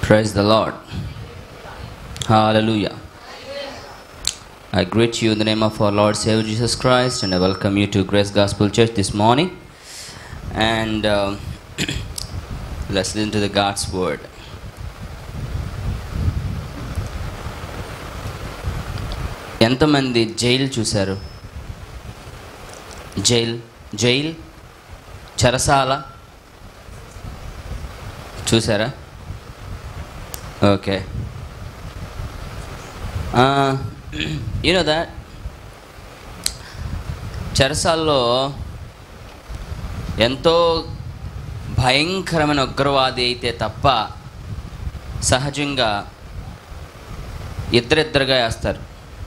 Praise the Lord. Hallelujah. I greet you in the name of our Lord Savior Jesus Christ and I welcome you to Grace Gospel Church this morning. And um, let's listen to the God's Word. ఎంతమంది jail చూశారు jail jail చెరసాల చూసారా okay you know that చెరసాల్లో ఎంతో భయంకరమైన ఉగ్రవాది అయితే తప్ప సహజంగా ఇద్దరిద్దరుగా వేస్తారు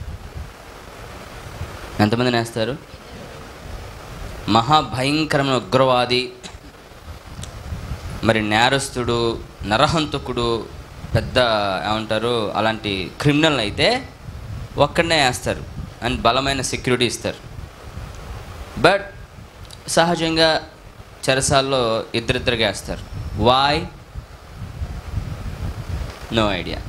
ఎంతమందిని వేస్తారు మహాభయంకరమైన ఉగ్రవాది మరి నేరస్తుడు నరహంతకుడు పెద్ద ఏమంటారు అలాంటి క్రిమినల్ అయితే ఒక్కడనే వేస్తారు అండ్ బలమైన సెక్యూరిటీ ఇస్తారు బట్ సహజంగా చెరసాల్లో ఇద్దరిద్దరుగా వేస్తారు why no idea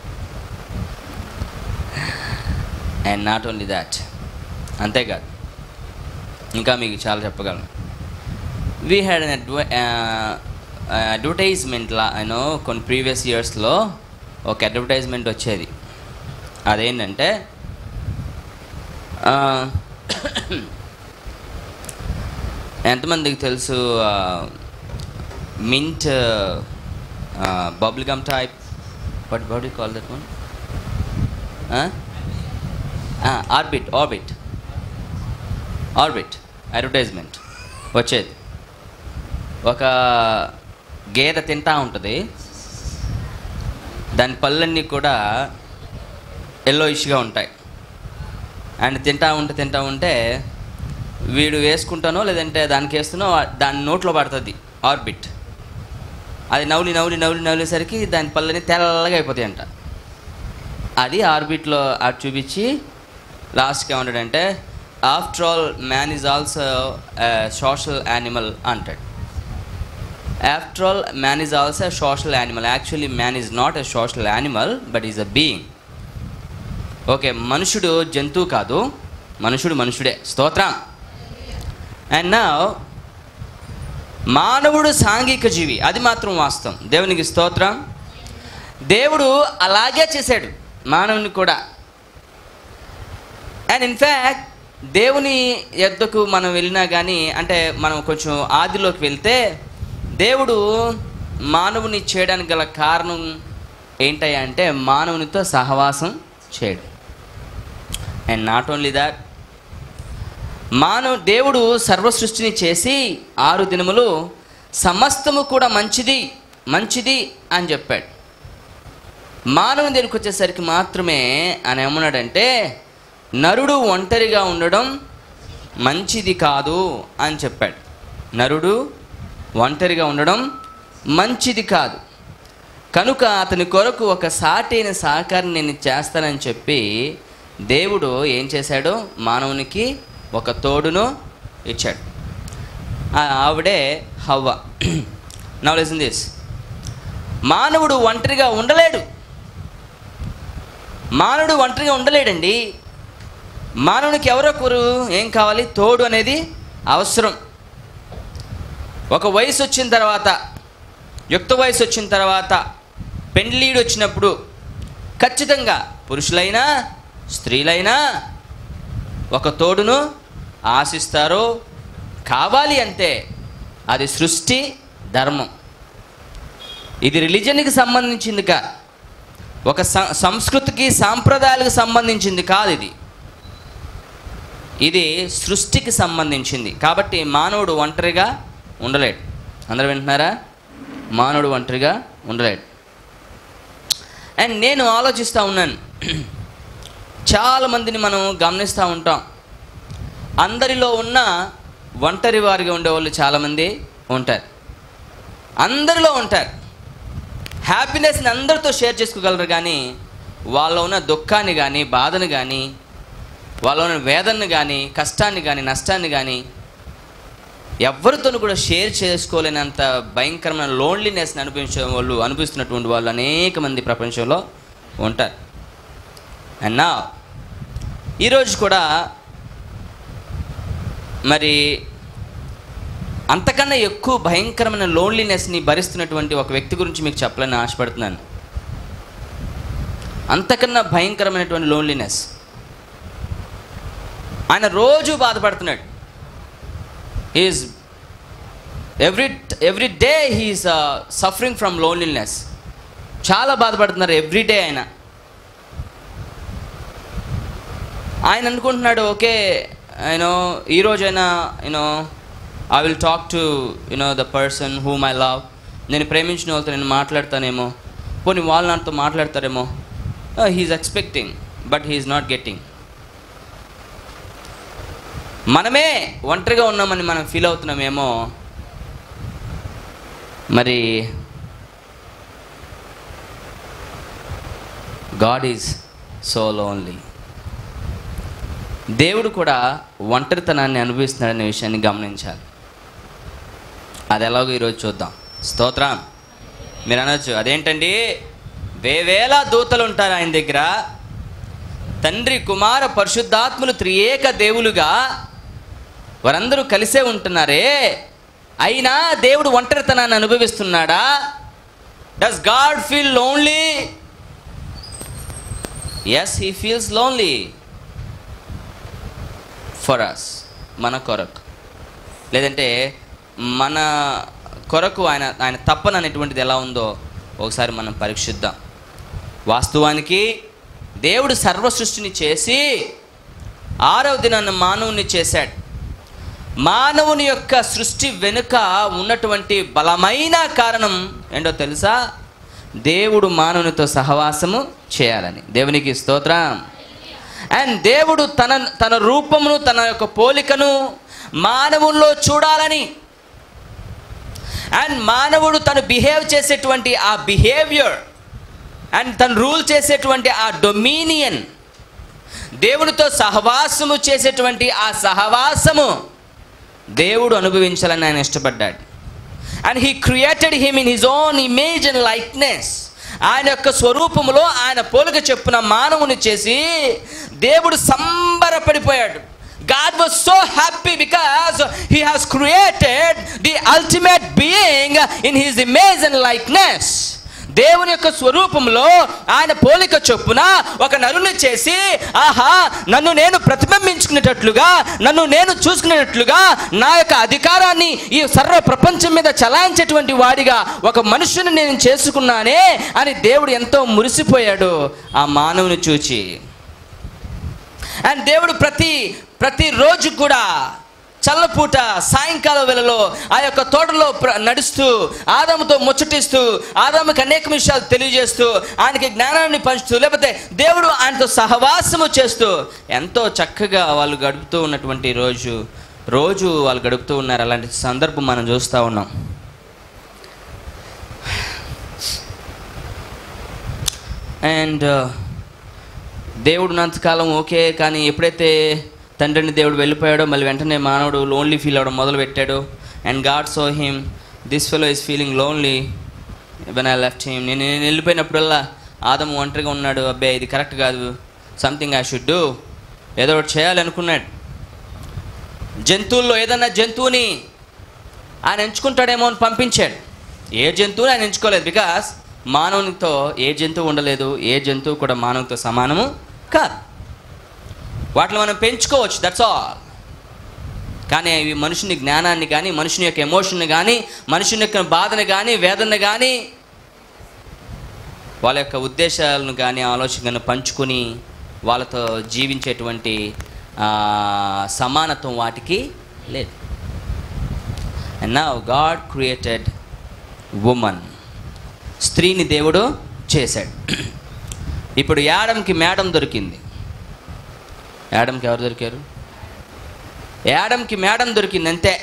and not only that అంతేకాదు ఇంకా మీకు చాలా చెప్పగలను వీ హ్యాడ్ అన్ అడ్వ అడ్వర్టైజ్మెంట్ లా యూనో కొన్ని ప్రీవియస్ ఇయర్స్లో ఒక అడ్వర్టైజ్మెంట్ వచ్చేది అదేంటంటే ఆ, ఎంతమందికి తెలుసు mint bubble gum type but how you call that one orbit orbit orbit advertisement వచ్చేది ఒక గేదె తింటా ఉంటుంది దాని పళ్ళన్నీ కూడా ఎల్లోయిష్గా ఉంటాయి అండ్ తింటా ఉంటే తింటా ఉంటే వీడు వేసుకుంటానో లేదంటే దానికి వేస్తున్నో దాని నోట్లో పడుతుంది ఆర్బిట్ అది నవ్లి నవ్లి నవ్లి నవ్లేసరికి దాని పళ్ళని తెల్లగా అయిపోతాయి అంట అది ఆర్బిట్లో అది చూపించి లాస్ట్కి ఏమంటాడంటే after all man is also social animal అంటాడు after all man is also social animal actually man is not a social animal but is a being okay మనుషుడు జంతువు కాదు మనుషుడు మనుషుడే స్తోత్రం అండ్ నా మానవుడు సాంఘిక జీవి అది మాత్రం వాస్తవం దేవునికి స్తోత్రం దేవుడు అలాగే చేశాడు మానవుని కూడా అండ్ ఇన్ఫ్యాక్ట్ దేవుని ఎద్దకు మనం వెళ్ళినా కానీ అంటే మనం కొంచెం ఆదిలోకి వెళ్తే దేవుడు మానవుని చేయడానికి గల కారణం ఏంటయ్యా అంటే మానవునితో సహవాసం చేయడం అండ్ నాట్ ఓన్లీ దాట్ మానవ దేవుడు సర్వ సృష్టిని చేసి ఆరు దినములు సమస్తము కూడా మంచిది మంచిది అని చెప్పాడు మానవుని దగ్గరికి వచ్చేసరికి మాత్రమే ఆయన ఏమన్నాడంటే నరుడు ఒంటరిగా ఉండడం మంచిది కాదు అని చెప్పాడు నరుడు ఒంటరిగా ఉండడం మంచిది కాదు కనుక అతని కొరకు ఒక సాటైన సహకారం నేను చేస్తానని చెప్పి దేవుడు ఏం చేశాడు మానవునికి ఒక తోడును ఇచ్చాడు ఆ ఆవిడే హవ్వ నవ్ లిసన్ దిస్ మానవుడు ఒంటరిగా ఉండలేడు మానవుడు ఒంటరిగా ఉండలేడండి మానవునికి ఎవరొకరు ఏం కావాలి తోడు అనేది అవసరం ఒక వయసు వచ్చిన తర్వాత యుక్త వయసు వచ్చిన తర్వాత పెండ్లీడు వచ్చినప్పుడు ఖచ్చితంగా పురుషులైనా స్త్రీలైనా ఒక తోడును ఆశిస్తారు కావాలి అంతే అది సృష్టి ధర్మం ఇది రిలీజన్కి సంబంధించింది కా ఒక సం- సంస్కృతికి సాంప్రదాయాలకు సంబంధించింది కాదు ఇది ఇది సృష్టికి సంబంధించింది కాబట్టి మానవుడు ఒంటరిగా ఉండలేడు అందరూ వింటున్నారా మానవుడు ఒంటరిగా ఉండలేడు అండ్ నేను ఆలోచిస్తూ ఉన్నాను చాలామందిని మనం గమనిస్తూ ఉంటాం అందరిలో ఉన్న ఒంటరి వారిగా ఉండేవాళ్ళు చాలామంది ఉంటారు అందరిలో ఉంటారు హ్యాపీనెస్ని అందరితో షేర్ చేసుకోగలరు కానీ వాళ్ళ ఉన్న దుఃఖాన్ని కానీ బాధను కానీ వాళ్ళ ఉన్న వేదనను కానీ కష్టాన్ని కానీ నష్టాన్ని కానీ ఎవరితోనూ కూడా షేర్ చేసుకోలేనంత భయంకరమైన లోన్లీనెస్ని అనుభవించే వాళ్ళు అనుభవిస్తున్నటువంటి వాళ్ళు అనేక మంది ప్రపంచంలో ఉంటారు అండ్ నా ఈరోజు కూడా మరి అంతకన్నా ఎక్కువ భయంకరమైన లోన్లీనెస్ని భరిస్తున్నటువంటి ఒక వ్యక్తి గురించి మీకు చెప్పాలని ఆశపడుతున్నాను అంతకన్నా భయంకరమైనటువంటి లోన్లీనెస్ ఆయన రోజు బాధపడుతున్నాడు is every every day he's suffering from loneliness చాలా బాధపడుతున్నారు ఎవ్రీ డే ఆయన ఆయన అనుకుంటున్నాడు ఓకే యూనో ఈరోజైనా you know I will talk to you know the person who my love నేను ప్రేమించిన వాళ్ళతో నేను మాట్లాడతానేమో పోనీ వాళ్ళు నాతో మాట్లాడతారేమో he's expecting but he's not getting మనమే ఒంటరిగా ఉన్నామని మనం ఫీల్ అవుతున్నామేమో మరి గాడ్ ఈజ్ సో లోన్లీ దేవుడు కూడా ఒంటరితనాన్ని అనుభవిస్తున్నాడనే విషయాన్ని గమనించాలి అది ఎలాగో ఈరోజు చూద్దాం స్తోత్రం మీరు అనొచ్చు అదేంటండి వేవేల దూతలు ఉంటారు ఆయన దగ్గర తండ్రి కుమార పరిశుద్ధాత్ములు త్రియేక దేవులుగా వారందరూ కలిసే ఉంటున్నారే అయినా దేవుడు ఒంటరితనాన్ని అనుభవిస్తున్నాడా does God feel lonely yes he feels lonely for us మన కొరకు లేదంటే మన కొరకు ఆయన ఆయన తప్పన అనేటువంటిది ఎలా ఉందో ఒకసారి మనం పరీక్షిద్దాం వాస్తవానికి దేవుడు సర్వ సృష్టిని చేసి ఆరవ దినాన్ని మానవుని చేశాడు మానవుని యొక్క సృష్టి వెనుక ఉన్నటువంటి బలమైన కారణం ఏంటో తెలుసా దేవుడు మానవునితో సహవాసము చేయాలని దేవునికి స్తోత్రం అండ్ దేవుడు తన తన రూపమును తన యొక్క పోలికను మానవుల్లో చూడాలని అండ్ మానవుడు తను బిహేవ్ చేసేటువంటి ఆ బిహేవియర్ అండ్ తను రూల్ చేసేటువంటి ఆ డొమినియన్ దేవుడితో సహవాసము చేసేటువంటి ఆ సహవాసము దేవుడు అనుభవించాలని ఆయన ఇష్టపడ్డాడు and he created him in his own image and likeness ఆయన యొక్క స్వరూపములో ఆయన పోలిక చెప్పున మానవుని చేసి దేవుడు సంబరపడిపోయాడు God was so happy because he has created the ultimate being in his image and likeness. దేవుని యొక్క స్వరూపంలో ఆయన పోలిక చొప్పున ఒక నరుని చేసి ఆహా నన్ను నేను ప్రతిబింబించుకునేటట్లుగా నన్ను నేను చూసుకునేటట్లుగా నా యొక్క అధికారాన్ని ఈ సర్వ ప్రపంచం మీద చలాయించేటువంటి వాడిగా ఒక మనుషుని నేను చేసుకున్నానే అని దేవుడు ఎంతో మురిసిపోయాడు ఆ మానవుని చూచి అండ్ దేవుడు ప్రతి ప్రతి రోజు కూడా చల్లపూట సాయంకాల వేళలో ఆ యొక్క తోటలో ప్ర- నడుస్తూ ఆదాముతో ముచ్చటిస్తూ ఆదాముకి అనేక విషయాలు తెలియజేస్తూ ఆయనకి జ్ఞానాన్ని పంచుతూ లేకపోతే దేవుడు ఆయనతో సహవాసము చేస్తూ ఎంతో చక్కగా వాళ్ళు గడుపుతూ ఉన్నటువంటి రోజు రోజు వాళ్ళు గడుపుతూ ఉన్నారు అలాంటి సందర్భం మనం చూస్తూ ఉన్నాం అండ్ దేవుడు ఉన్నంతకాలం ఓకే కానీ ఎప్పుడైతే తండ్రిని దేవుడు వెళ్ళిపోయాడో మళ్ళీ వెంటనే మానవుడు లోన్లీ ఫీల్ అవ్వడం మొదలు పెట్టాడు and God so him this fellow is feeling lonely when I left him నేను నేను వెళ్ళిపోయినప్పుడల్లా ఆదము ఒంటరిగా ఉన్నాడు అబ్బాయి ఇది కరెక్ట్ కాదు సంథింగ్ ఐ షుడ్ డూ ఏదో ఒకటి చేయాలనుకున్నాడు జంతువుల్లో ఏదన్నా జంతువుని ఆయన ఎంచుకుంటాడేమో అని పంపించాడు ఏ జంతువుని ఆయన ఎంచుకోలేదు బికాస్ మానవునితో ఏ జంతువు ఉండలేదు ఏ జంతువు కూడా మానవునితో సమానము కాదు వాటిని మనం పెంచుకోవచ్చు దట్స్ ఆల్ కానీ ఇవి మనుషుని జ్ఞానాన్ని కానీ మనుషుని యొక్క ఎమోషన్ని కానీ మనుషుని యొక్క బాధను కానీ వేదన కానీ వాళ్ళ యొక్క ఉద్దేశాలను కానీ ఆలోచన కానీ పంచుకొని వాళ్ళతో జీవించేటువంటి ఆ, సమానత్వం వాటికి లేదు and now God created woman స్త్రీని దేవుడు చేశాడు ఇప్పుడు యాడంకి మేడం దొరికింది యాడంకి ఎవరు దొరికారు యాడంకి మేడం దొరికింది అంతే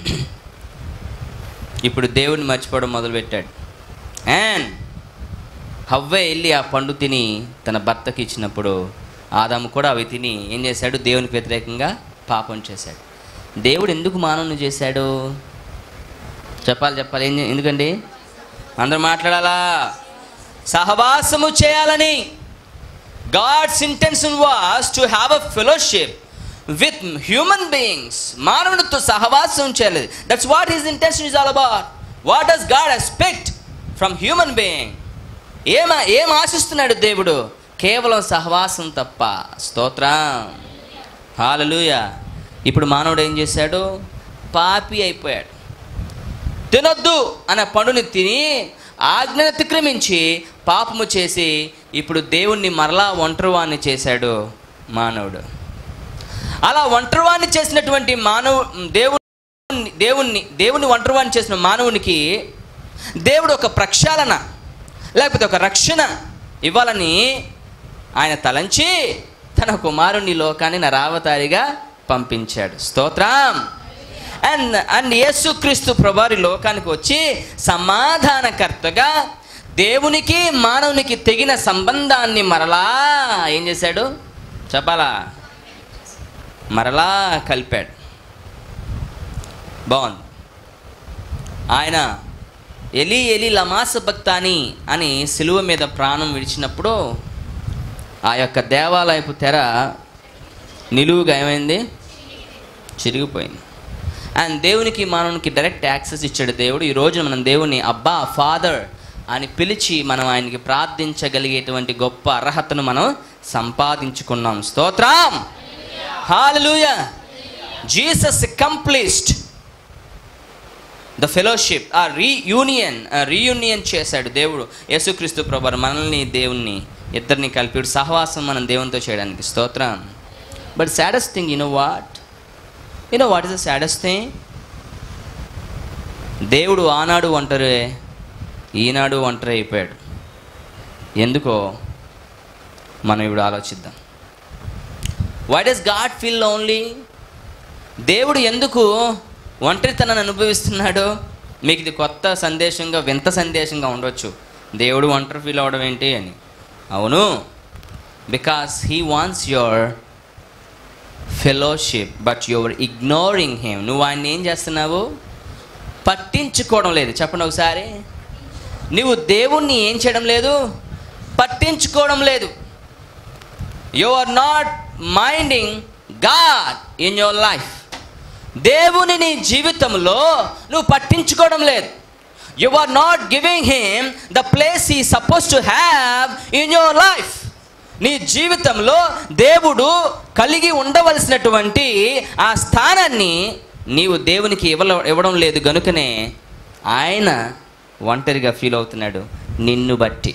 ఇప్పుడు దేవుడిని మర్చిపోవడం మొదలుపెట్టాడు అండ్ హవ్వే వెళ్ళి ఆ పండు తిని తన భర్తకి ఇచ్చినప్పుడు ఆదాము కూడా అవి తిని ఏం చేశాడు దేవునికి వ్యతిరేకంగా పాపం చేశాడు దేవుడు ఎందుకు మానవుని చేశాడు చెప్పాలి చెప్పాలి ఏం ఎందుకండి అందరూ మాట్లాడాలా సహవాసము చేయాలని God's intention was to have a fellowship with human beings మానవునితో సహవాసం చేయాలి that's what his intention is all about what does God expect from human being ఏమ ఏం ఆశిస్తున్నాడు దేవుడు కేవలం సహవాసం తప్ప స్తోత్రం హాలలుయ ఇప్పుడు మానవుడు ఏం చేశాడు పాపి అయిపోయాడు తినొద్దు అనే పండుని తిని ఆజ్ఞను అతిక్రమించి పాపము చేసి ఇప్పుడు దేవుణ్ణి మరలా ఒంటరివాణ్ణి చేశాడు మానవుడు అలా ఒంటరివాణ్ణి చేసినటువంటి మానవు దేవుని దేవుణ్ణి దేవుని ఒంటరివాణ్ణి చేసిన మానవునికి దేవుడు ఒక ప్రక్షాళన లేకపోతే ఒక రక్షణ ఇవ్వాలని ఆయన తలంచి తన కుమారుని లోకాన్ని నరావతారిగా పంపించాడు స్తోత్రం అండ్ అండ్ యేసుక్రీస్తు ప్రభారి లోకానికి వచ్చి సమాధానకర్తగా దేవునికి మానవునికి తెగిన సంబంధాన్ని మరలా ఏం చేశాడు చెప్పాలా మరలా కలిపాడు బాగుంది ఆయన ఎలి ఎలి లమాస భక్తాని అని సిలువ మీద ప్రాణం విడిచినప్పుడు ఆ యొక్క దేవాలయపు తెర నిలువుగా ఏమైంది చిరిగిపోయింది అండ్ దేవునికి మానవునికి డైరెక్ట్ యాక్సెస్ ఇచ్చాడు దేవుడు ఈ రోజు మనం దేవుని అబ్బా ఫాదర్ అని పిలిచి మనం ఆయనకి ప్రార్థించగలిగేటువంటి గొప్ప అర్హతను మనం సంపాదించుకున్నాం స్తోత్రం హాలూయ జీసస్ కంప్లీస్ట్ ద ఫెలోషిప్ ఆ రీయూనియన్ రీయూనియన్ చేశాడు దేవుడు యేసుక్రీస్తు ప్రభు మనల్ని దేవుణ్ణి ఇద్దరిని కలిపి సహవాసం మనం దేవునితో చేయడానికి స్తోత్రం but saddest thing you know what you know what is the saddest thing దేవుడు ఆనాడు ఒంటరి ఈనాడు ఒంటరి అయిపోయాడు ఎందుకో మనం ఇప్పుడు ఆలోచిద్దాం why does God feel only దేవుడు ఎందుకు ఒంటరితనాన్ని అనుభవిస్తున్నాడు మీకు ఇది కొత్త సందేశంగా వింత సందేశంగా ఉండొచ్చు దేవుడు ఒంటరి ఫీల్ అవడం ఏంటి అని అవును because he wants your fellowship but your ignoring him నువ్వు ఆయన ఏం చేస్తున్నావు పట్టించుకోవడం లేదు చెప్పండి ఒకసారి నువ్వు దేవుణ్ణి ఏం చేయడం లేదు పట్టించుకోవడం లేదు you are not minding God in your life దేవుని నీ జీవితంలో నువ్వు పట్టించుకోవడం లేదు you are not giving him the place ఈ suppose to have in your life నీ జీవితంలో దేవుడు కలిగి ఉండవలసినటువంటి ఆ స్థానాన్ని నీవు దేవునికి ఇవ్వల ఇవ్వడం లేదు గనుకనే ఆయన ఒంటరిగా ఫీల్ అవుతున్నాడు నిన్ను బట్టి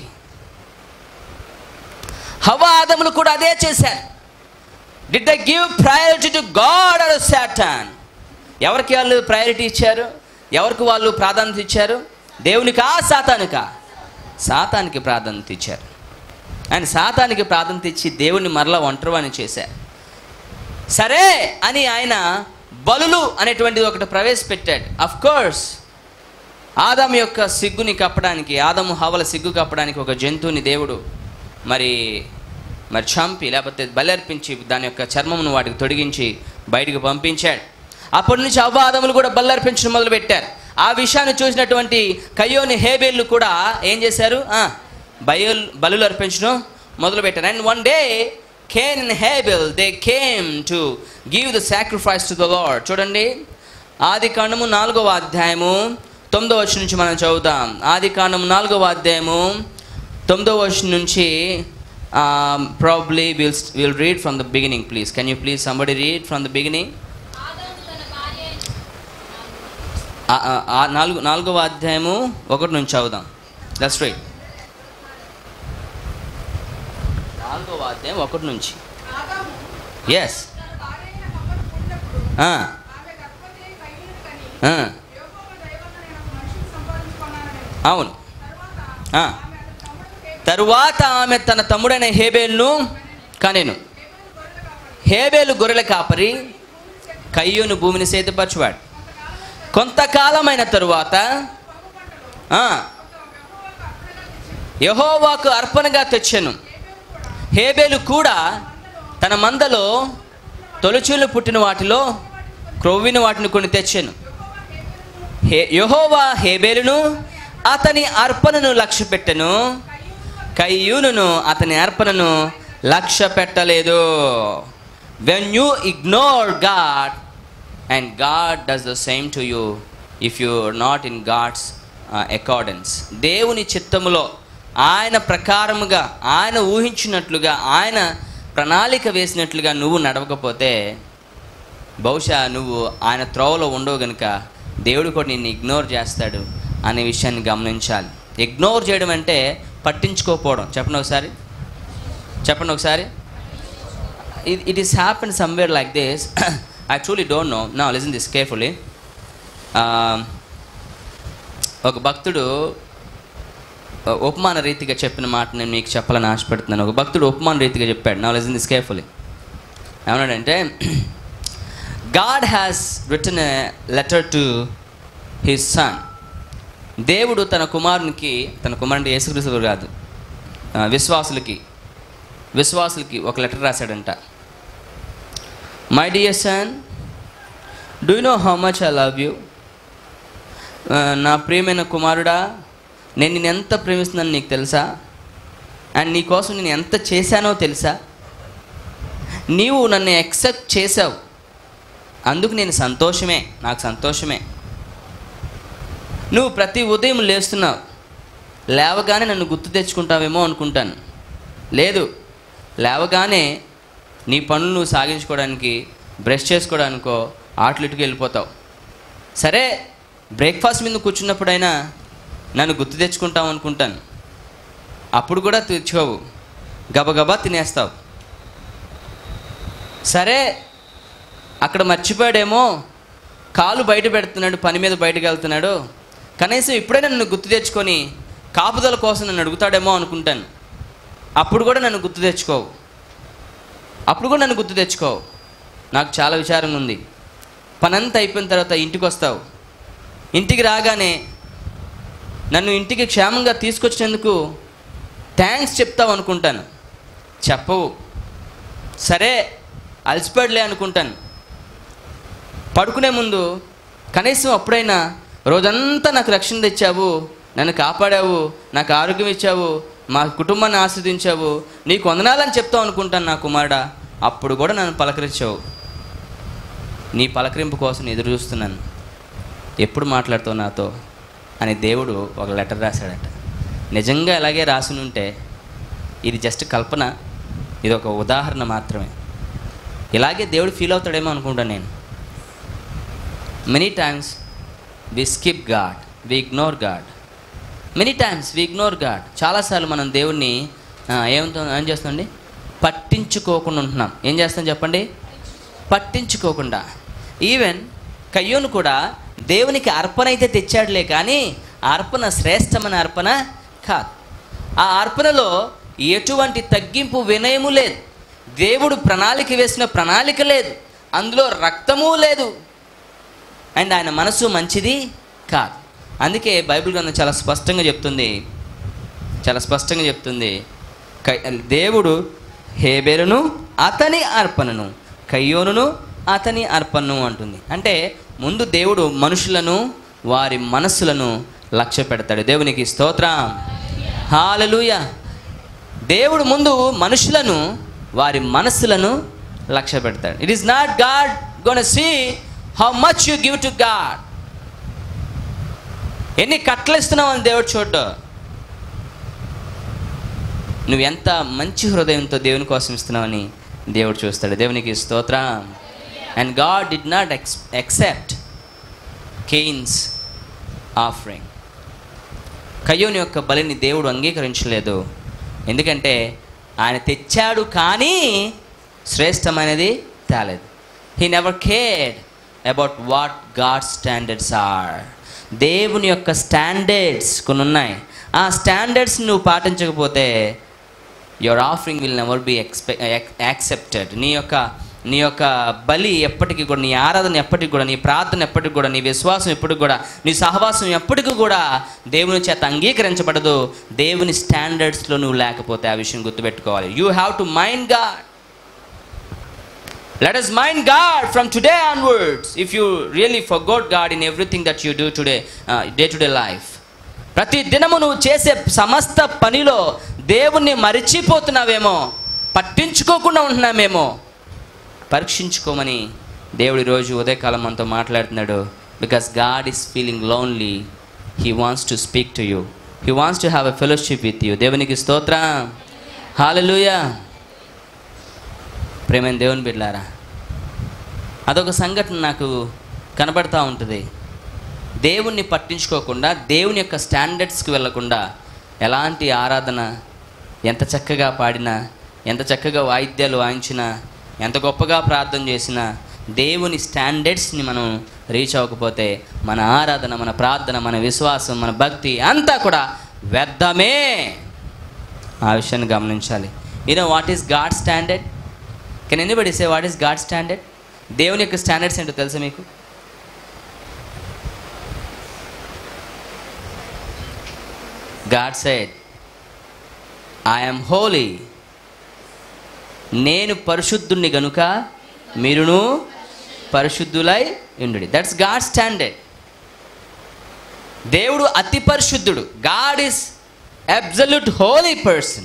హవ ఆదములు కూడా అదే చేశారు did the give priority to God or Satan ఎవరికి వాళ్ళు ప్రయారిటీ ఇచ్చారు ఎవరికి వాళ్ళు ప్రాధాన్యత ఇచ్చారు దేవునికా సాతానికా సాతానికి ప్రాధాన్యత ఇచ్చారు ఆయన సాతానికి ప్రాధాన్యత ఇచ్చి దేవుణ్ణి మరలా ఒంటరివాణి చేశారు సరే అని ఆయన బలులు అనేటువంటిది ఒకటి ప్రవేశపెట్టాడు అఫ్ కోర్స్ ఆదాము యొక్క సిగ్గుని కప్పడానికి ఆదాము హవల సిగ్గు కప్పడానికి ఒక జంతువుని దేవుడు మరి మరి చంపి లేకపోతే బలర్పించి దాని యొక్క చర్మమును వాటికి తొడిగించి బయటికి పంపించాడు అప్పటి నుంచి అవ్వ ఆదములు కూడా బల్లర్పించడం మొదలుపెట్టారు ఆ విషయాన్ని చూసినటువంటి కయ్యోని హేబేళ్ళు కూడా ఏం చేశారు ఆ, బయలు బలులు అర్పించడం మొదలుపెట్టారు and one day Cain and Abel they came to give the sacrifice to the Lord చూడండి ఆది కాండము నాలుగవ అధ్యాయము తొమ్మిదవ వచ్చిన నుంచి మనం చదువుదాం ఆది కాండము నాలుగవ అధ్యాయము తొమ్మిదవ వచ్చిన నుంచి probably will will read from the beginning please can you please somebody read from the beginning ఆదాము తన భార్య నాలుగు నాలుగవ అధ్యాయము ఒకటి నుంచి చదువుదాం దట్స్ రైట్ నాలుగవ అధ్యాయం ఒకటి నుంచి ఆదాము ఎస్ తన భార్యైన హవ్వను పుట్టినప్పుడు ఆమె గర్భవతి అయి కయ్యూను కని, యెహోవా దయ వలన నేను ఒక మనిషిని సంపాదించుకున్నానని. అవును తరువాత ఆ. ఆమె అతని తమ్ముడు హేబెలు తరువాత ఆమె తన తమ్ముడైన హేబేలును కనెను హేబెలు గొర్రెల కాపరి, హేబేలు గొర్రెల కాపరి కయ్యూను భూమిని సేతుపరచువాడు కొంతకాలమైన తరువాత ఆ, యెహోవాకు అర్పణగా తెచ్చెను హేబేలు కూడా తన మందలో తొలిచూలు పుట్టిన వాటిలో క్రొవ్విన వాటిని కొన్ని తెచ్చాను హే యహోవా హేబేలును అతని అర్పణను లక్ష్య పెట్టెను కయ్యూనును అతని అర్పణను లక్ష్య పెట్టలేదు when you ignore God and God does the same to you if you not in God's accordance దేవుని చిత్తములో ఆయన ప్రకారముగా ఆయన ఊహించినట్లుగా ఆయన ప్రణాళిక వేసినట్లుగా నువ్వు నడవకపోతే బహుశా నువ్వు ఆయన త్రోవలో ఉండవు గనుక దేవుడు కూడా నిన్ను ఇగ్నోర్ చేస్తాడు అనే విషయాన్ని గమనించాలి ఇగ్నోర్ చేయడం అంటే పట్టించుకోకపోవడం చెప్పండి ఒకసారి చెప్పండి ఒకసారి it it is happen somewhere like this I truly don't know నా లిజన్ దిస్ కేర్ఫుల్లీ ఒక భక్తుడు uh, ఉపమాన రీతిగా చెప్పిన మాట నేను మీకు చెప్పాలని ఆశపడుతున్నాను ఒక భక్తుడు ఉపమాన రీతిగా చెప్పాడు నా లిజన్ దిస్ కేర్ఫుల్లీ ఏమన్నాడంటే God has return a letter to his son దేవుడు తన కుమారునికి తన కుమారుడు యేసుక్రీస్తు కాదు ఆ, విశ్వాసులకి విశ్వాసులకి ఒక లెటర్ రాశాడంట my dear son do know how much I love you నా ప్రియమైన కుమారుడా నేను నేను ఎంత ప్రేమిస్తున్నాను నీకు తెలుసా అండ్ నీ కోసం నేను ఎంత చేశానో తెలుసా నీవు నన్ను యాక్సెప్ట్ చేసావు అందుకు నేను సంతోషమే నాకు సంతోషమే నువ్వు ప్రతి ఉదయం లేస్తున్నావు లేవగానే నన్ను గుర్తు తెచ్చుకుంటావేమో అనుకుంటాను లేదు లేవగానే నీ పనులు నువ్వు సాగించుకోవడానికి బ్రష్ చేసుకోవడానికో ఆటలు ఇటుకు వెళ్ళిపోతావు సరే బ్రేక్ఫాస్ట్ మీద కూర్చున్నప్పుడైనా నన్ను గుర్తు తెచ్చుకుంటావు అనుకుంటాను అప్పుడు కూడా తెచ్చుకోవు గబగబా తినేస్తావు సరే అక్కడ మర్చిపోయాడేమో కాలు బయట పెడుతున్నాడు పని మీద బయటకు వెళ్తున్నాడు కనీసం ఇప్పుడైనా నన్ను గుర్తు తెచ్చుకొని కాపుదల కోసం నన్ను అడుగుతాడేమో అనుకుంటాను అప్పుడు కూడా నన్ను గుర్తు తెచ్చుకోవు అప్పుడు కూడా నన్ను గుర్తు తెచ్చుకోవు నాకు చాలా విచారంగా ఉంది పనంతా అయిపోయిన తర్వాత ఇంటికి వస్తావు ఇంటికి రాగానే నన్ను ఇంటికి క్షేమంగా తీసుకొచ్చినందుకు థ్యాంక్స్ చెప్తావు అనుకుంటాను చెప్పవు సరే అలసిపడలే అనుకుంటాను పడుకునే ముందు కనీసం అప్పుడైనా రోజంతా నాకు రక్షణ తెచ్చావు నన్ను కాపాడావు నాకు ఆరోగ్యం ఇచ్చావు మా కుటుంబాన్ని ఆస్వాదించావు నీకు వందనాలని చెప్తావు అనుకుంటాను నా కుమారుడా అప్పుడు కూడా నన్ను పలకరించావు నీ పలకరింపు కోసం ఎదురు చూస్తున్నాను ఎప్పుడు మాట్లాడుతావు నాతో అని దేవుడు ఒక లెటర్ రాశాడట నిజంగా ఇలాగే రాసి ఉంటే ఇది జస్ట్ కల్పన ఇది ఒక ఉదాహరణ మాత్రమే ఇలాగే దేవుడు ఫీల్ అవుతాడేమో అనుకుంటాను నేను many times we skip God we ignore God many times we ignore God చాలాసార్లు మనం దేవుణ్ణి ఆ, ఏమంతో ఏం చేస్తామండి పట్టించుకోకుండా ఉంటున్నాం ఏం చేస్తాం చెప్పండి పట్టించుకోకుండా ఈవెన్ కయ్యోను కూడా దేవునికి అర్పణ అయితే తెచ్చాడులే కానీ ఆ అర్పణ శ్రేష్టమైన అర్పణ కాదు ఆ అర్పణలో ఎటువంటి తగ్గింపు వినయము లేదు దేవుడు ప్రణాళిక వేసిన ప్రణాళిక లేదు అందులో రక్తము లేదు అండ్ ఆయన మనసు మంచిది కాదు అందుకే బైబిల్ గ్రంథం చాలా స్పష్టంగా చెప్తుంది చాలా స్పష్టంగా చెప్తుంది కై దేవుడు హేబెరును అతని అర్పణను కయ్యోనును అతని అర్పణను అంటుంది అంటే ముందు దేవుడు మనుషులను వారి మనస్సులను లక్ష్య పెడతాడు దేవునికి స్తోత్రం హాలలుయ దేవుడు ముందు మనుషులను వారి మనస్సులను లక్ష్య పెడతాడు it is not God gonna see how much you give to God ఎన్ని కట్టలు ఇస్తున్నావు అని దేవుడు చూడ్డు నువ్వు ఎంత మంచి హృదయంతో దేవుని కోసం ఇస్తున్నావని దేవుడు చూస్తాడు దేవునికి స్తోత్రం and God did not ex except Cain's offering కయ్యోని యొక్క బలిని దేవుడు అంగీకరించలేదు ఎందుకంటే ఆయన తెచ్చాడు కానీ శ్రేష్టమైనది తేలేదు he never cared about what God standards are దేవుని యొక్క స్టాండర్డ్స్ కొన్ని ఉన్నాయి ఆ స్టాండర్డ్స్ నువ్వు పాటించకపోతే your offering will never be expe accepted నీ యొక్క నీ యొక్క బలి ఎప్పటికీ కూడా నీ ఆరాధన ఎప్పటికి కూడా నీ ప్రార్థన ఎప్పటికి కూడా నీ విశ్వాసం ఎప్పటికి కూడా నీ సహవాసం ఎప్పటికీ కూడా దేవుని చేత అంగీకరించబడదు దేవుని స్టాండర్డ్స్లో నువ్వు లేకపోతే ఆ విషయం గుర్తుపెట్టుకోవాలి you have to mind God Let us mind God from today onwards. If you really forgot God in everything that you do today, uh, day to day life. ప్రతి దినము నువ్వు చేసే సమస్త పనిలో దేవుణ్ణి మరిచిపోతున్నావేమో పట్టించుకోకుండా ఉంటున్నామేమో పరీక్షించుకోమని దేవుడు ఈరోజు ఉదయకాలం మనతో మాట్లాడుతున్నాడు because God is feeling lonely he wants to speak to you he wants to have a fellowship with you దేవునికి స్తోత్ర హాలలుయా ప్రేమైన దేవుని బిడ్లారా అదొక సంఘటన నాకు కనబడతా ఉంటుంది దేవుణ్ణి పట్టించుకోకుండా దేవుని యొక్క స్టాండర్డ్స్కి వెళ్ళకుండా ఎలాంటి ఆరాధన ఎంత చక్కగా పాడినా ఎంత చక్కగా వాయిద్యాలు వాయించినా ఎంత గొప్పగా ప్రార్థన చేసినా దేవుని స్టాండర్డ్స్ని మనం రీచ్ అవ్వకపోతే మన ఆరాధన మన ప్రార్థన మన విశ్వాసం మన భక్తి అంతా కూడా వ్యర్థమే ఆ విషయాన్ని గమనించాలి you know what is God standard can anybody say what is God standard దేవుని యొక్క స్టాండర్డ్స్ ఏంటో తెలుసా మీకు గాడ్ సైడ్ ఐఎమ్ హోలీ నేను పరిశుద్ధుణ్ణి గనుక మీరును పరిశుద్ధులై ఉండు దట్స్ గాడ్ స్టాండర్డ్ దేవుడు అతి పరిశుద్ధుడు God is absolute holy person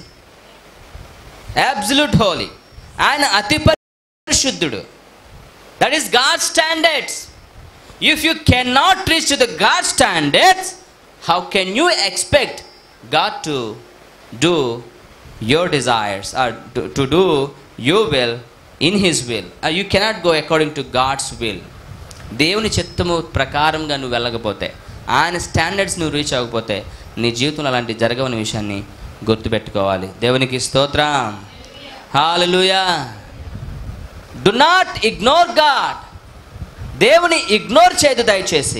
absolute holy ఆయన అతి పరిశుద్ధుడు that is God standards if you can not reach to the God standards how can you expect God to do your desires or to do you will in his will you cannot go according to God's will దేవుని చిత్తము ప్రకారంగా నువ్వు వెళ్ళకపోతే ఆయన standards నువ్వు reach అవ్వకపోతే నీ జీవితంలో అలాంటి జరగవని విషయాన్ని గుర్తుపెట్టుకోవాలి దేవునికి స్తోత్రం హాలలుయా డు నాట్ ఇగ్నోర్ గాడ్ దేవుని ఇగ్నోర్ చేయదు దయచేసి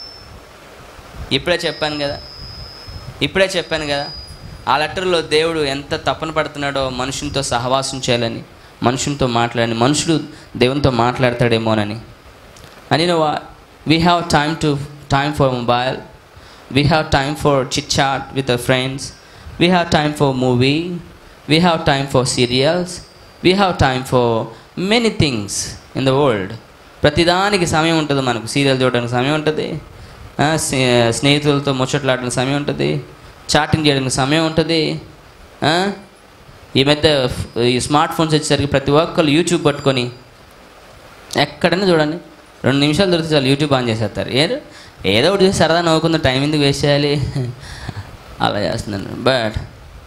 ఇప్పుడే చెప్పాను కదా ఇప్పుడే చెప్పాను కదా ఆ లెటర్లో దేవుడు ఎంత తపన పడుతున్నాడో మనుషునితో సహవాసం చేయాలని మనుషునితో మాట్లాడని మనుషుడు దేవునితో మాట్లాడతాడేమోనని అని no we have time to time for mobile we have time for chit chat with a friends we have time for movie we have time for serials we have time for many things in the world ప్రతిదానికి సమయం ఉంటుంది మనకు serial చూడడానికి సమయం ఉంటుంది ఆ, స్నే- స్నేహితులతో ముచ్చట్లాడడానికి సమయం ఉంటుంది చాటింగ్ చేయడానికి సమయం ఉంటుంది ఆ, ఈ మధ్య ఫ్- ఈ స్మార్ట్ ఫోన్స్ వచ్చేసరికి ప్రతి ఒక్కరు యూట్యూబ్ పట్టుకొని ఎక్కడైనా చూడండి రెండు నిమిషాలు దొరికితే చాలు యూట్యూబ్ ఆన్ చేసేస్తారు ఏదో ఏదో ఒకటి చేసి సరదా నవ్వుకుందాం టైం ఎందుకు వేస్ట్ చేయాలి అలా చేస్తున్నాను బట్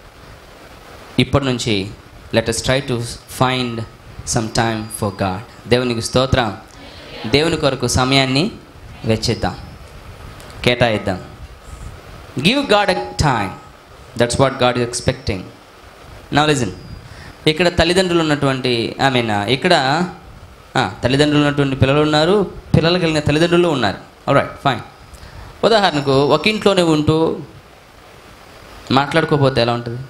ఇప్పటి నుంచి let us try to find some time for God దేవునికి స్తోత్రం దేవుని కొరకు సమయాన్ని వెచ్చిద్దాం కేటాయిద్దాం give God a time that's what God is expecting నా లిజన్ ఇక్కడ తల్లిదండ్రులు ఉన్నటువంటి ఐ మీన్ ఇక్కడ ఆ, తల్లిదండ్రులు ఉన్నటువంటి పిల్లలు ఉన్నారు పిల్లలు కలిగిన తల్లిదండ్రులు ఉన్నారు రైట్ ఫైన్ ఉదాహరణకు ఒక ఇంట్లోనే ఉంటూ మాట్లాడుకోకపోతే ఎలా ఉంటుంది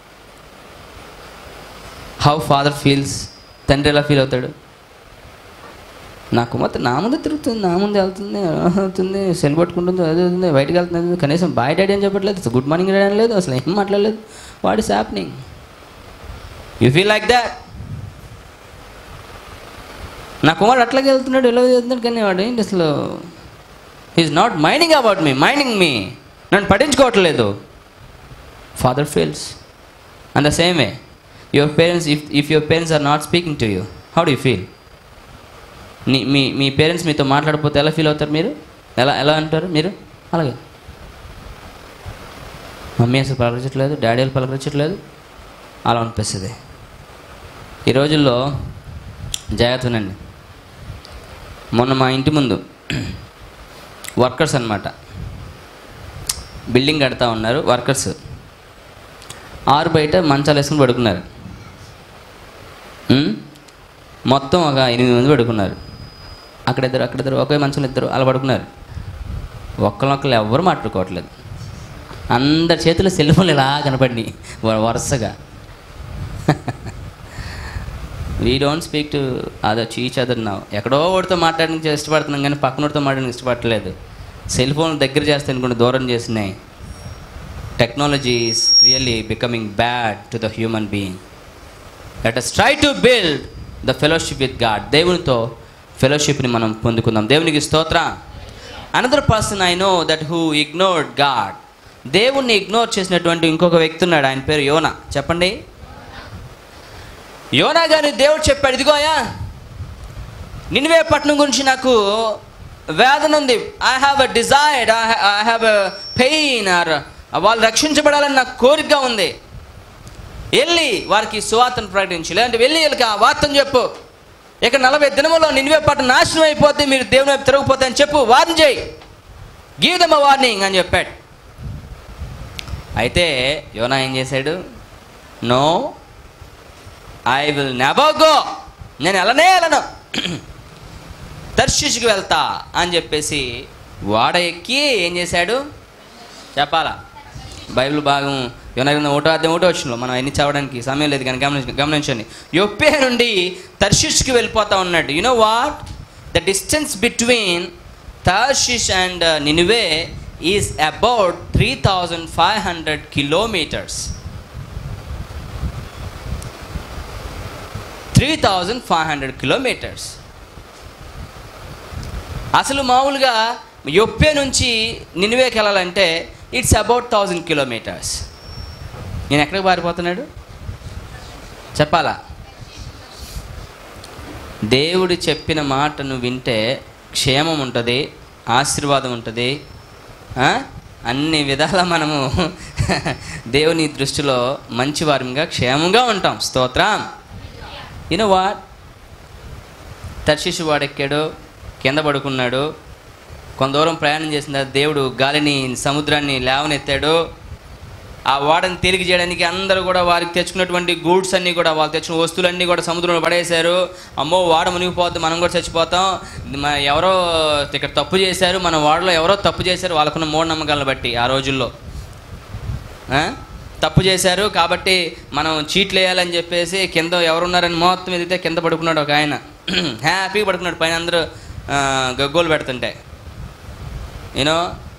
హౌ ఫాదర్ ఫీల్స్ తండ్రి ఎలా ఫీల్ అవుతాడు నా కుమార్తె నా ముందే తిరుగుతుంది నా ముందే వెళ్తుంది అవుతుంది సెల్ పట్టుకుంటుంది అది అవుతుంది బయటకు వెళ్తుంది కనీసం బాయ్ డాడీ అని చెప్పట్లేదు గుడ్ మార్నింగ్ డాడీ అని లేదు అసలు ఏం మాట్లాడలేదు what is happening you feel like that నా కుమారుడు అట్లాగే వెళ్తున్నాడు ఎలా వెళ్తున్నాడు కానీ వాడు ఏంటి అసలు is not minding about me minding me నన్ను పట్టించుకోవట్లేదు father feels and the same way your parents if if your parents are not speaking to you how do feel నీ మీ మీ పేరెంట్స్ మీతో మాట్లాడకపోతే ఎలా ఫీల్ అవుతారు మీరు ఎలా ఎలా అంటారు మీరు అలాగే మమ్మీ అసలు పలకరించట్లేదు డాడీ వాళ్ళు పలకరించట్లేదు అలా అనిపిస్తుంది ఈ రోజుల్లో జాగ్రత్తనండి మొన్న మా ఇంటి ముందు వర్కర్స్ అన్నమాట బిల్డింగ్ కడతా ఉన్నారు వర్కర్స్ ఆరు బయట మంచాలు వేసుకుని పడుకున్నారు ఉమ్? మొత్తం ఒక ఎనిమిది మంది పడుకున్నారు అక్కడిద్దరు అక్కడిద్దరు ఒకే మంచంలో ఇద్దరు అలా పడుకున్నారు ఒక్కరినొక్కరు ఎవ్వరు మాట్లాడుకోవట్లేదు అందరి చేతుల్లో సెల్ ఫోన్లు ఇలా కనపడినాయి వ- వరుసగా we don't speak to other each other నా ఎక్కడో వాడితో మాట్లాడడానికి ఇష్టపడుతున్నాం కానీ పక్కనోడితో మాట్లాడడానికి ఇష్టపడట్లేదు సెల్ ఫోన్ దగ్గర చేస్తే అనుకుంటే దూరం చేసినాయి technology is really becoming bad to the human being let us try to build the fellowship with God దేవునితో ఫెలోషిప్ని మనం పొందుకుందాం దేవునికి స్తోత్ర another person I know that who ignored God దేవుణ్ణి ఇగ్నోర్ చేసినటువంటి ఇంకొక వ్యక్తి ఉన్నాడు ఆయన పేరు యోనా చెప్పండి యోనా గారి దేవుడు చెప్పాడు ఇదిగోయా నినివే పట్టణం గురించి నాకు వేదన ఉంది I have a desired I have a pain or వాళ్ళు రక్షించబడాలని నాకు కోరికగా ఉంది వెళ్ళి వారికి సువార్తను ప్రకటించు లేదంటే వెళ్ళి వీళ్ళకి ఆ వార్తను చెప్పు ఇక నలభై దినములో నినివే పట్టణం నాశనం అయిపోతే మీరు దేవుని వైపు తిరగపోతే అని చెప్పు వార్న్ చేయి గివ్ దమ్ వార్నింగ్ అని చెప్పాడు అయితే యోనా ఏం చేశాడు no I will never go నేను వెళ్ళనే వెళ్ళను దర్శిష్కి వెళ్తా అని చెప్పేసి వాడ ఎక్కి ఏం చేశాడు చెప్పాలా బైబిల్ భాగం యోనగ్రంథం ఒకటో అధ్యాయం ఒకటో వచ్చిన మనం అన్ని చదవడానికి సమయం లేదు కానీ గమనించ గమనించండి యొప్పే నుండి తర్షిష్కి వెళ్ళిపోతా ఉన్నాడు you know what the distance between Tarshish and Nineveh is about three thousand five hundred kilometers three thousand five hundred kilometers అసలు మామూలుగా యొప్పే నుంచి నినివేకి వెళ్ళాలంటే ఇట్స్ అబౌట్ థౌజండ్ కిలోమీటర్స్ నేను ఎక్కడికి పారిపోతున్నాడు చెప్పాలా దేవుడు చెప్పిన మాటను వింటే క్షేమం ఉంటుంది ఆశీర్వాదం ఉంటుంది ఆ? అన్ని విధాల మనము దేవుని దృష్టిలో మంచివారంగా క్షేమంగా ఉంటాం స్తోత్రం యూనో వాట్ తర్శిషు వాడెక్కాడు కింద పడుకున్నాడు కొంత దూరం ప్రయాణం చేసిన తర్వాత దేవుడు గాలిని సముద్రాన్ని లేవనెత్తాడు ఆ ఓడని తేలిక చేయడానికి అందరూ కూడా వారికి తెచ్చుకున్నటువంటి గూడ్స్ అన్నీ కూడా వాళ్ళు తెచ్చిన వస్తువులన్నీ కూడా సముద్రంలో పడేశారు అమ్మో వాడ మునిగిపోతే మనం కూడా చచ్చిపోతాం మన ఎవరో ఇక్కడ తప్పు చేశారు మన వాడలో ఎవరో తప్పు చేశారు వాళ్ళకున్న మూఢనమ్మకాలను బట్టి ఆ రోజుల్లో ఆ? తప్పు చేశారు కాబట్టి మనం చీట్లు వేయాలని చెప్పేసి కింద ఎవరున్నారని మొత్తం ఎదిగితే కింద పడుకున్నాడు ఒక ఆయన హ్యాపీగా పడుకున్నాడు పైన అందరూ ఆ, గగ్గోలు పెడుతుంటే యూనో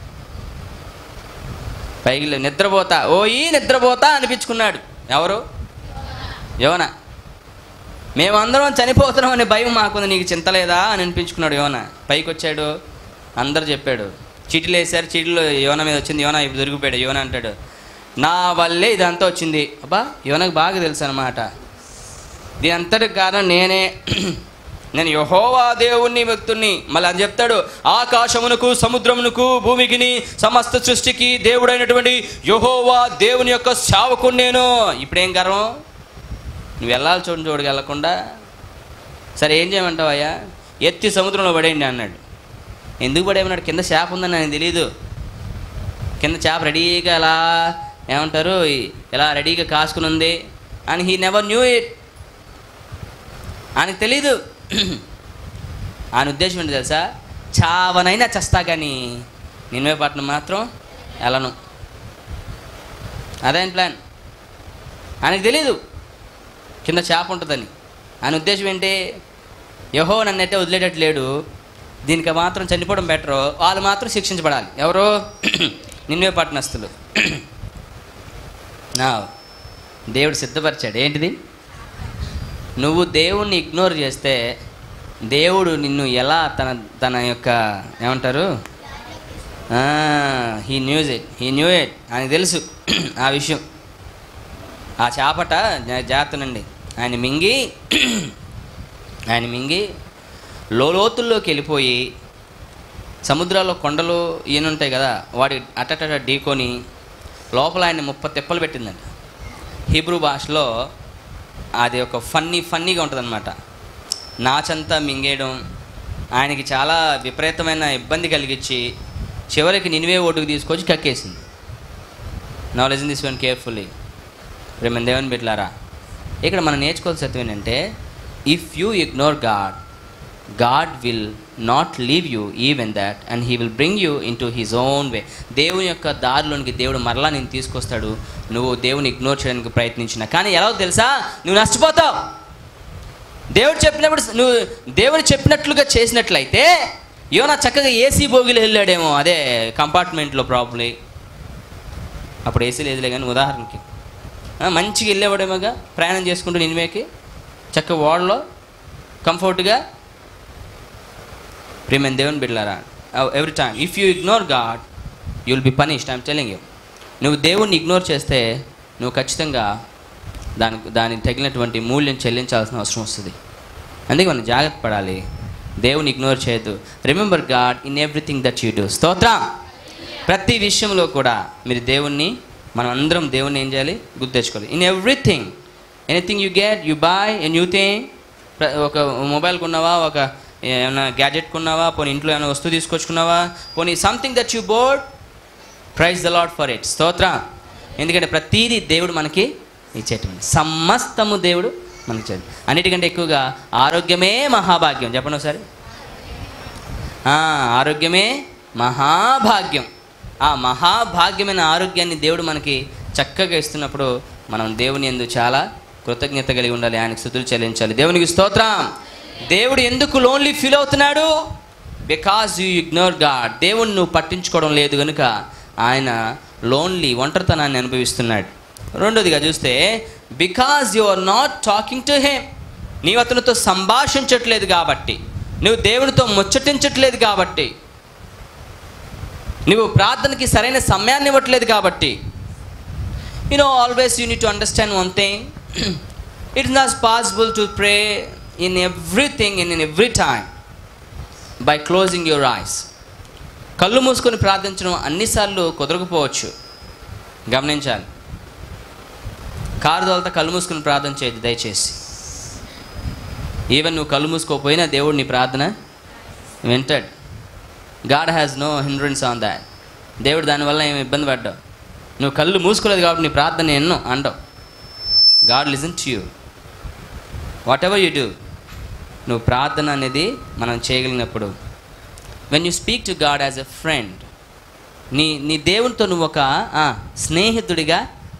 పైకి లే- నిద్రపోతా ఓ ఈ నిద్రపోతా అనిపించుకున్నాడు ఎవరు యోన మేమందరం చనిపోతున్నాం అనే భయం మాకుంది నీకు చింత లేదా అని అనిపించుకున్నాడు యోన పైకి వచ్చాడు అందరు చెప్పాడు చీటీలు వేశారు చీటీలో యోన మీద వచ్చింది యోన ఇప్పుడు దొరికిపోయాడు యోన అంటాడు నా వల్లే ఇదంతా వచ్చింది అబ్బా యోనకు బాగా తెలుసు అనమాట దీని అంతటికి కారణం నేనే నేను యహోవా దేవుణ్ణి వ్యక్తుణ్ణి మళ్ళీ అని చెప్తాడు ఆకాశమునకు సముద్రమునకు భూమికిని సమస్త సృష్టికి దేవుడైనటువంటి యహోవా దేవుని యొక్క సేవకుడు నేను ఇప్పుడేం గర్వం నువ్వు వెళ్ళాలి చూడు చూడకి వెళ్ళకుండా సరే ఏం చేయమంటావు అయ్యా ఎత్తి సముద్రంలో పడేయండి అన్నాడు ఎందుకు పడేయమన్నాడు కింద చేప ఉందని నాకు తెలియదు కింద చేప రెడీగా ఎలా ఏమంటారు ఇలా రెడీగా కాసుకుని ఉంది and he never knew it ఆయనకు తెలీదు ఆయన ఉద్దేశం ఏంటి తెలుసా చావనైనా చస్తా కానీ నిన్వేపట్నం మాత్రం వెళ్ళను అదే ప్లాన్ ఆయనకు తెలీదు కింద చేప ఉంటుందని ఆయన ఉద్దేశం ఏంటి యహో నన్నైతే వదిలేటట్టు లేడు దీనికి మాత్రం చనిపోవడం బెటరు వాళ్ళు మాత్రం శిక్షించబడాలి ఎవరు నిన్వే పట్టణస్తులు నా దేవుడు సిద్ధపరిచాడు ఏంటిది నువ్వు దేవుణ్ణి ఇగ్నోర్ చేస్తే దేవుడు నిన్ను ఎలా తన తన యొక్క ఏమంటారు he knows it he knew it ఆయనకు తెలుసు ఆ విషయం ఆ చేపట జా- జాగ్రత్తనండి ఆయన మింగి ఆయన మింగి లోతుల్లోకి వెళ్ళిపోయి సముద్రాల్లో కొండలు ఈయన ఉంటాయి కదా వాడి అట్టట ఢీకొని లోపల ఆయన ముప్ప తెప్పలు పెట్టిందంట హీబ్రూ భాషలో అది ఒక ఫన్నీ ఫన్నీగా ఉంటుందన్నమాట నాచంతా మింగేయడం ఆయనకి చాలా విపరీతమైన ఇబ్బంది కలిగించి చివరికి నినివే ఓటుకు తీసుకొచ్చి కక్కేసింది నాలెడ్జ్ దిస్ వన్ కేర్ఫుల్లీ ప్రేమ దేవుని బిడ్లారా ఇక్కడ మనం నేర్చుకోవాల్సిన సత్యం ఏంటంటే if you ignore God God will not leave you even that and he will bring you in to his own way దేవుని యొక్క దారిలోనికి దేవుడు మరలా నేను తీసుకొస్తాడు నువ్వు దేవుని ఇగ్నోర్ చేయడానికి ప్రయత్నించిన కానీ ఎలా తెలుసా నువ్వు నష్టపోతావు దేవుడు చెప్పినప్పుడు నువ్వు దేవుడు చెప్పినట్లుగా చేసినట్లయితే యోనా చక్కగా ఏసీ బోగిలో వెళ్ళాడేమో అదే కంపార్ట్మెంట్లో ప్రాబ్లీ అప్పుడు ఏసీ లేదులే కానీ ఉదాహరణకి ఆ, మంచిగా వెళ్ళేవాడేమోగా ప్రయాణం చేసుకుంటూ నినివేకి చక్కగా ఓడలో కంఫర్ట్గా ప్రేమైన దేవుని బిడ్డలారా every time if you ignore God you will be punished I'm telling you నువ్వు దేవుణ్ణి ఇగ్నోర్ చేస్తే నువ్వు ఖచ్చితంగా దానికి దానికి తగినటువంటి మూల్యం చెల్లించాల్సిన అవసరం వస్తుంది అందుకే మనం జాగ్రత్త పడాలి దేవుని ఇగ్నోర్ చేయొద్దు remember God in everything that you do స్తోత్రం ప్రతి విషయంలో కూడా మీరు దేవుణ్ణి మనం అందరం దేవుణ్ణి ఏం చేయాలి గుర్తు తెచ్చుకోవాలి in everything anything you get you buy a new thing ఒక మొబైల్ కొన్నావా ఒక ఏమైనా గ్యాజెట్ కొన్నావా పోనీ ఇంట్లో ఏమైనా వస్తువు తీసుకొచ్చుకున్నావా పోనీ something that you bought praise the Lord for it స్తోత్ర ఎందుకంటే ప్రతీది దేవుడు మనకి ఇచ్చేటువంటి సమస్తము దేవుడు మనకి ఇచ్చేది అన్నిటికంటే ఎక్కువగా ఆరోగ్యమే మహాభాగ్యం చెప్పండి ఒకసారి ఆ, ఆరోగ్యమే మహాభాగ్యం ఆ మహాభాగ్యమైన ఆరోగ్యాన్ని దేవుడు మనకి చక్కగా ఇస్తున్నప్పుడు మనం దేవుని ఎందు చాలా కృతజ్ఞత కలిగి ఉండాలి ఆయనకు స్థుతులు చెల్లించాలి దేవునికి స్తోత్రం దేవుడు ఎందుకు లోన్లీ ఫీల్ అవుతున్నాడు బికాజ్ యూ ఇగ్నోర్ గాడ్ దేవుణ్ణి నువ్వు పట్టించుకోవడం లేదు కనుక ఆయన లోన్లీ ఒంటరితనాన్ని అనుభవిస్తున్నాడు రెండోదిగా చూస్తే because you are not talking to him నీవు అతనితో సంభాషించట్లేదు కాబట్టి నువ్వు దేవునితో ముచ్చటించట్లేదు కాబట్టి నువ్వు ప్రార్థనకి సరైన సమయాన్ని ఇవ్వట్లేదు కాబట్టి you know always you need to understand one thing it is not possible to pray in everything in in every time by closing your eyes కళ్ళు మూసుకొని ప్రార్థించడం అన్నిసార్లు కుదరకపోవచ్చు గమనించాలి కారు తోలత కళ్ళు మూసుకొని ప్రార్థన చేయదు దయచేసి ఈవెన్ నువ్వు కళ్ళు మూసుకోకపోయినా దేవుడు నీ ప్రార్థన వింటాడు God has no hindrance on that దేవుడు దానివల్ల ఏమి ఇబ్బంది పడ్డావు నువ్వు కళ్ళు మూసుకోలేదు కాబట్టి నీ ప్రార్థన ఎన్నో అండవు God listen to you whatever you do నువ్వు ప్రార్థన అనేది మనం చేయగలిగినప్పుడు when you speak to God as a friend నీ నీ దేవునితో నువ్వు ఒక ఆ, స్నేహితుడిగా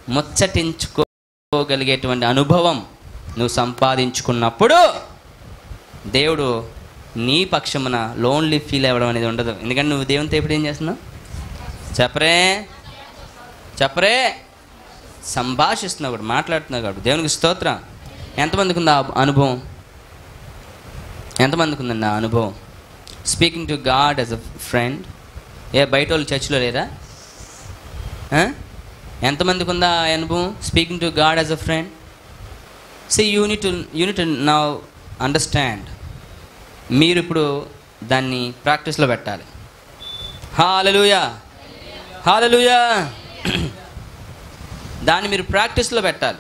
ముచ్చటించుకోగలిగేటువంటి అనుభవం నువ్వు సంపాదించుకున్నప్పుడు దేవుడు నీ పక్షమున లోన్లీ ఫీల్ అవ్వడం అనేది ఉండదు ఎందుకంటే నువ్వు దేవునితో ఎప్పుడు ఏం చేస్తున్నావు చెప్పరే చెప్పరే సంభాషిస్తున్నావు కూడా మాట్లాడుతున్నావు కాబట్టి దేవునికి స్తోత్రం ఎంతమందికి ఉంది ఆ అనుభవం ఎంతమందికి ఉందండి ఆ అనుభవం speaking to God as a friend ఏ బయట వాళ్ళు చర్చిలో లేరా ఆ? ఎంతమందికి ఉందా ఆ అనుభవం speaking to God as a friend see unit unit now understand మీరు ఇప్పుడు దాన్ని ప్రాక్టీస్లో పెట్టాలి హాలలుయా హాలలుయా దాన్ని మీరు ప్రాక్టీస్లో పెట్టాలి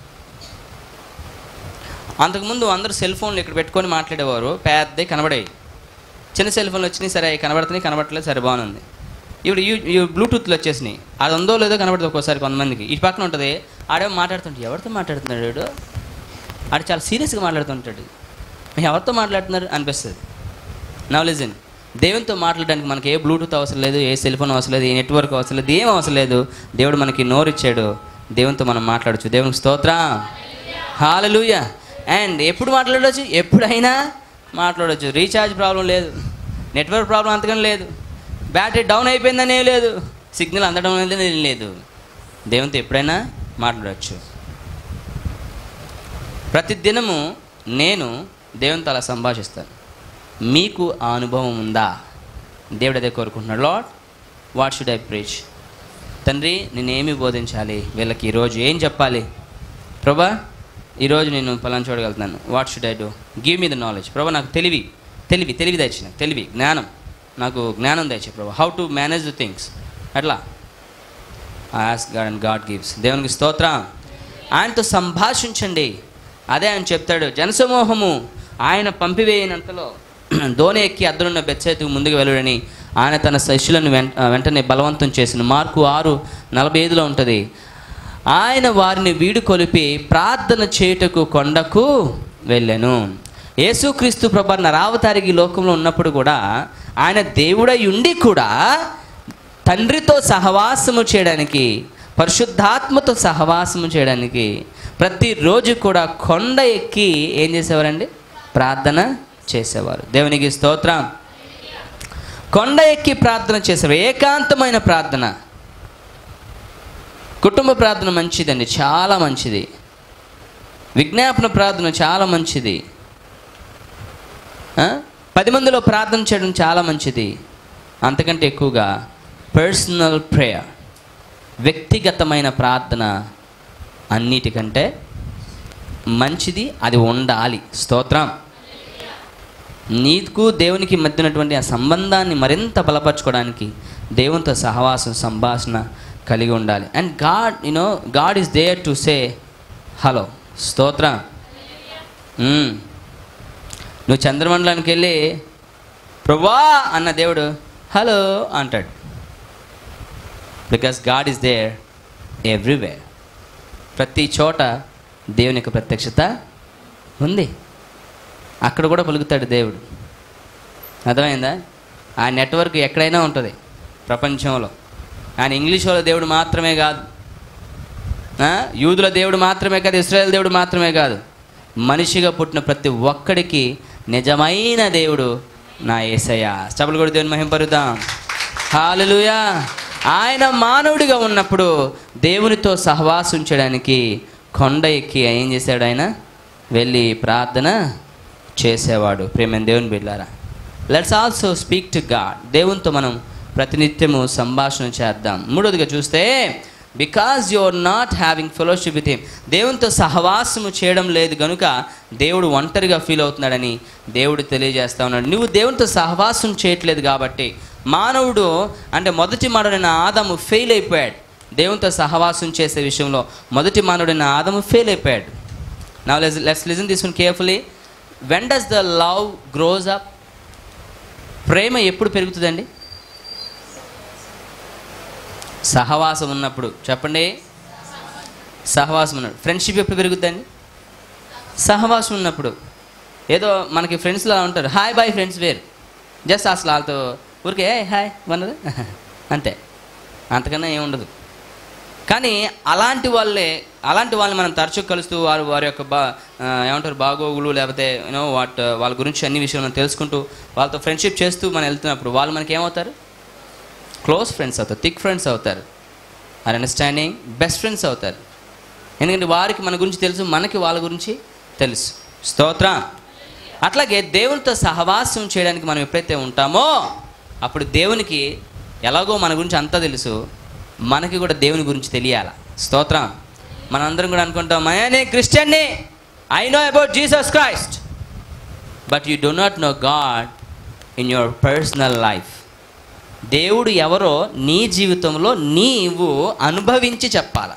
అంతకుముందు అందరూ సెల్ ఫోన్లు ఇక్కడ పెట్టుకొని మాట్లాడేవారు పెద్దవి కనబడేవి చిన్న సెల్ ఫోన్లు వచ్చినాయి సరే అవి కనబడుతున్నాయి కనబడట్లేదు సరే బాగుంది ఇప్పుడు యూ యూ బ్లూటూత్లు వచ్చేసినాయి అది ఉందో లేదో కనబడుతుంది ఒక్కోసారి కొంతమందికి ఇటు పక్కన ఉంటుంది ఆడేమో మాట్లాడుతుంటాడు ఎవరితో మాట్లాడుతున్నాడు వాడు ఆడు చాలా సీరియస్గా మాట్లాడుతుంటాడు ఎవరితో మాట్లాడుతున్నారు అనిపిస్తుంది నవ్ లిజన్ దేవునితో మాట్లాడడానికి మనకి ఏ బ్లూటూత్ అవసరం లేదు ఏ సెల్ ఫోన్ అవసరం లేదు ఏ నెట్వర్క్ అవసరం లేదు ఏం అవసరం లేదు దేవుడు మనకి నోరు ఇచ్చాడు దేవునితో మనం మాట్లాడచ్చు దేవునికి స్తోత్రం హాలలుయ అండ్ ఎప్పుడు మాట్లాడవచ్చు ఎప్పుడైనా మాట్లాడవచ్చు రీఛార్జ్ ప్రాబ్లం లేదు నెట్వర్క్ ప్రాబ్లం అంతకని లేదు బ్యాటరీ డౌన్ అయిపోయిందనే లేదు సిగ్నల్ అందడం అనేది ఏం లేదు దేవునితో ఎప్పుడైనా మాట్లాడవచ్చు ప్రతి దినము నేను దేవునితో అలా సంభాషిస్తాను మీకు ఆ అనుభవం ఉందా దేవుడు అదే కోరుకుంటున్నాడు Lord what should I preach తండ్రి నేనేమి బోధించాలి వీళ్ళకి ఈరోజు ఏం చెప్పాలి ప్రభా ఈరోజు నేను పలానా చూడగలుగుతున్నాను what should I do give me the knowledge ప్రభా నాకు తెలివి తెలివి తెలివి దయచి నాకు తెలివి జ్ఞానం నాకు జ్ఞానం దయచి ప్రభా how to manage the things అట్లా as God and God gives దేవునికి స్తోత్రం ఆయనతో సంభాషించండి అదే ఆయన చెప్తాడు జనసమూహము ఆయన పంపివేయనంతలో దోణి ఎక్కి అద్దరున్న బెచ్చేతుకు ముందుకు వెళ్ళడని ఆయన తన శిష్యులను వెంట వెంటనే బలవంతం చేసిన మార్కు ఆరు నలభై ఐదులో ఉంటుంది ఆయన వారిని వీడు కొలిపి ప్రార్థన చేయుటకు కొండకు వెళ్ళాను యేసుక్రీస్తు ప్రభ నరావతారికి ఈ లోకంలో ఉన్నప్పుడు కూడా ఆయన దేవుడై ఉండి కూడా తండ్రితో సహవాసము చేయడానికి పరిశుద్ధాత్మతో సహవాసము చేయడానికి ప్రతిరోజు కూడా కొండ ఎక్కి ఏం చేసేవారండి ప్రార్థన చేసేవారు దేవునికి స్తోత్రం కొండ ఎక్కి ప్రార్థన చేసేవారు ఏకాంతమైన ప్రార్థన కుటుంబ ప్రార్థన మంచిదండి చాలా మంచిది విజ్ఞాపన ప్రార్థన చాలా మంచిది ఆ? పది మందిలో ప్రార్థన చేయడం చాలా మంచిది అంతకంటే ఎక్కువగా పర్సనల్ ప్రేయర్ వ్యక్తిగతమైన ప్రార్థన అన్నిటికంటే మంచిది అది ఉండాలి స్తోత్రం నీకు దేవునికి మధ్య ఉన్నటువంటి ఆ సంబంధాన్ని మరింత బలపరచుకోవడానికి దేవునితో సహవాసం సంభాషణ కలిగి ఉండాలి and God you know God is there to say hello స్తోత్రం మ్మ్. నువ్వు చంద్రమండలానికి వెళ్ళి ప్రభా అన్న దేవుడు హలో అంటాడు because God is there everywhere ప్రతి చోట దేవుని యొక్క ప్రత్యక్షత ఉంది అక్కడ కూడా పలుకుతాడు దేవుడు అర్థమైందా ఆ నెట్వర్క్ ఎక్కడైనా ఉంటుంది ప్రపంచంలో ఆయన ఇంగ్లీష్ వాళ్ళ దేవుడు మాత్రమే కాదు ఆ? యూదుల దేవుడు మాత్రమే కాదు ఇస్రాయేల్ దేవుడు మాత్రమే కాదు మనిషిగా పుట్టిన ప్రతి ఒక్కడికి నిజమైన దేవుడు నా ఏసయ్య స్టబుల్ కూడా దేవుని మహింపరుద్దాం హాలలుయా ఆయన మానవుడిగా ఉన్నప్పుడు దేవునితో సహవాసం చేయడానికి కొండ ఎక్కి ఏం చేశాడు ఆయన వెళ్ళి ప్రార్థన చేసేవాడు ప్రేమ దేవుని బిడ్డారా let's also speak to God దేవునితో మనం ప్రతినిత్యము సంభాషణ చేద్దాం మూడోదిగా చూస్తే because you are not having fellowship with him దేవునితో సహవాసము చేయడం లేదు కనుక దేవుడు ఒంటరిగా ఫీల్ అవుతున్నాడని దేవుడు తెలియజేస్తా ఉన్నాడు నువ్వు దేవునితో సహవాసం చేయట్లేదు కాబట్టి మానవుడు అంటే మొదటి మానవుడైన ఆదాము ఫెయిల్ అయిపోయాడు దేవునితో సహవాసం చేసే విషయంలో మొదటి మానవుడైన ఆదాము ఫెయిల్ అయిపోయాడు నా లెట్స్ లిజన్ తీసుకుని carefully when does the love grows up ప్రేమ ఎప్పుడు పెరుగుతుందండి సహవాసం ఉన్నప్పుడు చెప్పండి సహవాసం ఉన్నప్పుడు ఫ్రెండ్షిప్ ఎప్పుడు పెరుగుద్దండి సహవాసం ఉన్నప్పుడు ఏదో మనకి ఫ్రెండ్స్లా ఉంటారు హాయ్ బాయ్ ఫ్రెండ్స్ వేరు జస్ట్ అసలు వాళ్ళతో ఊరికే "ఏయ్, హాయ్ వన్నది అంతే అంతకన్నా ఏముండదు కానీ అలాంటి వాళ్ళే అలాంటి వాళ్ళని మనం తరచూ కలుస్తూ వారు వారి యొక్క బా ఆ, ఏమంటారు బాగోగులు లేకపోతే యూనో వాట్ వాళ్ళ గురించి అన్ని విషయాలు మనం తెలుసుకుంటూ వాళ్ళతో ఫ్రెండ్షిప్ చేస్తూ మనం వెళ్తున్నప్పుడు వాళ్ళు మనకి ఏమవుతారు క్లోజ్ ఫ్రెండ్స్ అవుతారు థిక్ ఫ్రెండ్స్ అవుతారు ఆర్ అండర్స్టాండింగ్ బెస్ట్ ఫ్రెండ్స్ అవుతారు ఎందుకంటే వారికి మన గురించి తెలుసు మనకి వాళ్ళ గురించి తెలుసు స్తోత్ర అట్లాగే దేవునితో సహవాసం చేయడానికి మనం ఎప్పుడైతే ఉంటామో అప్పుడు దేవునికి ఎలాగో మన గురించి అంతా తెలుసు మనకి కూడా దేవుని గురించి తెలియాల స్తోత్రం మనందరం కూడా అనుకుంటాం నేను క్రిస్టియన్ని I know about Jesus Christ but you do not know God in your personal life దేవుడు ఎవరో నీ జీవితంలో నీవు అనుభవించి చెప్పాల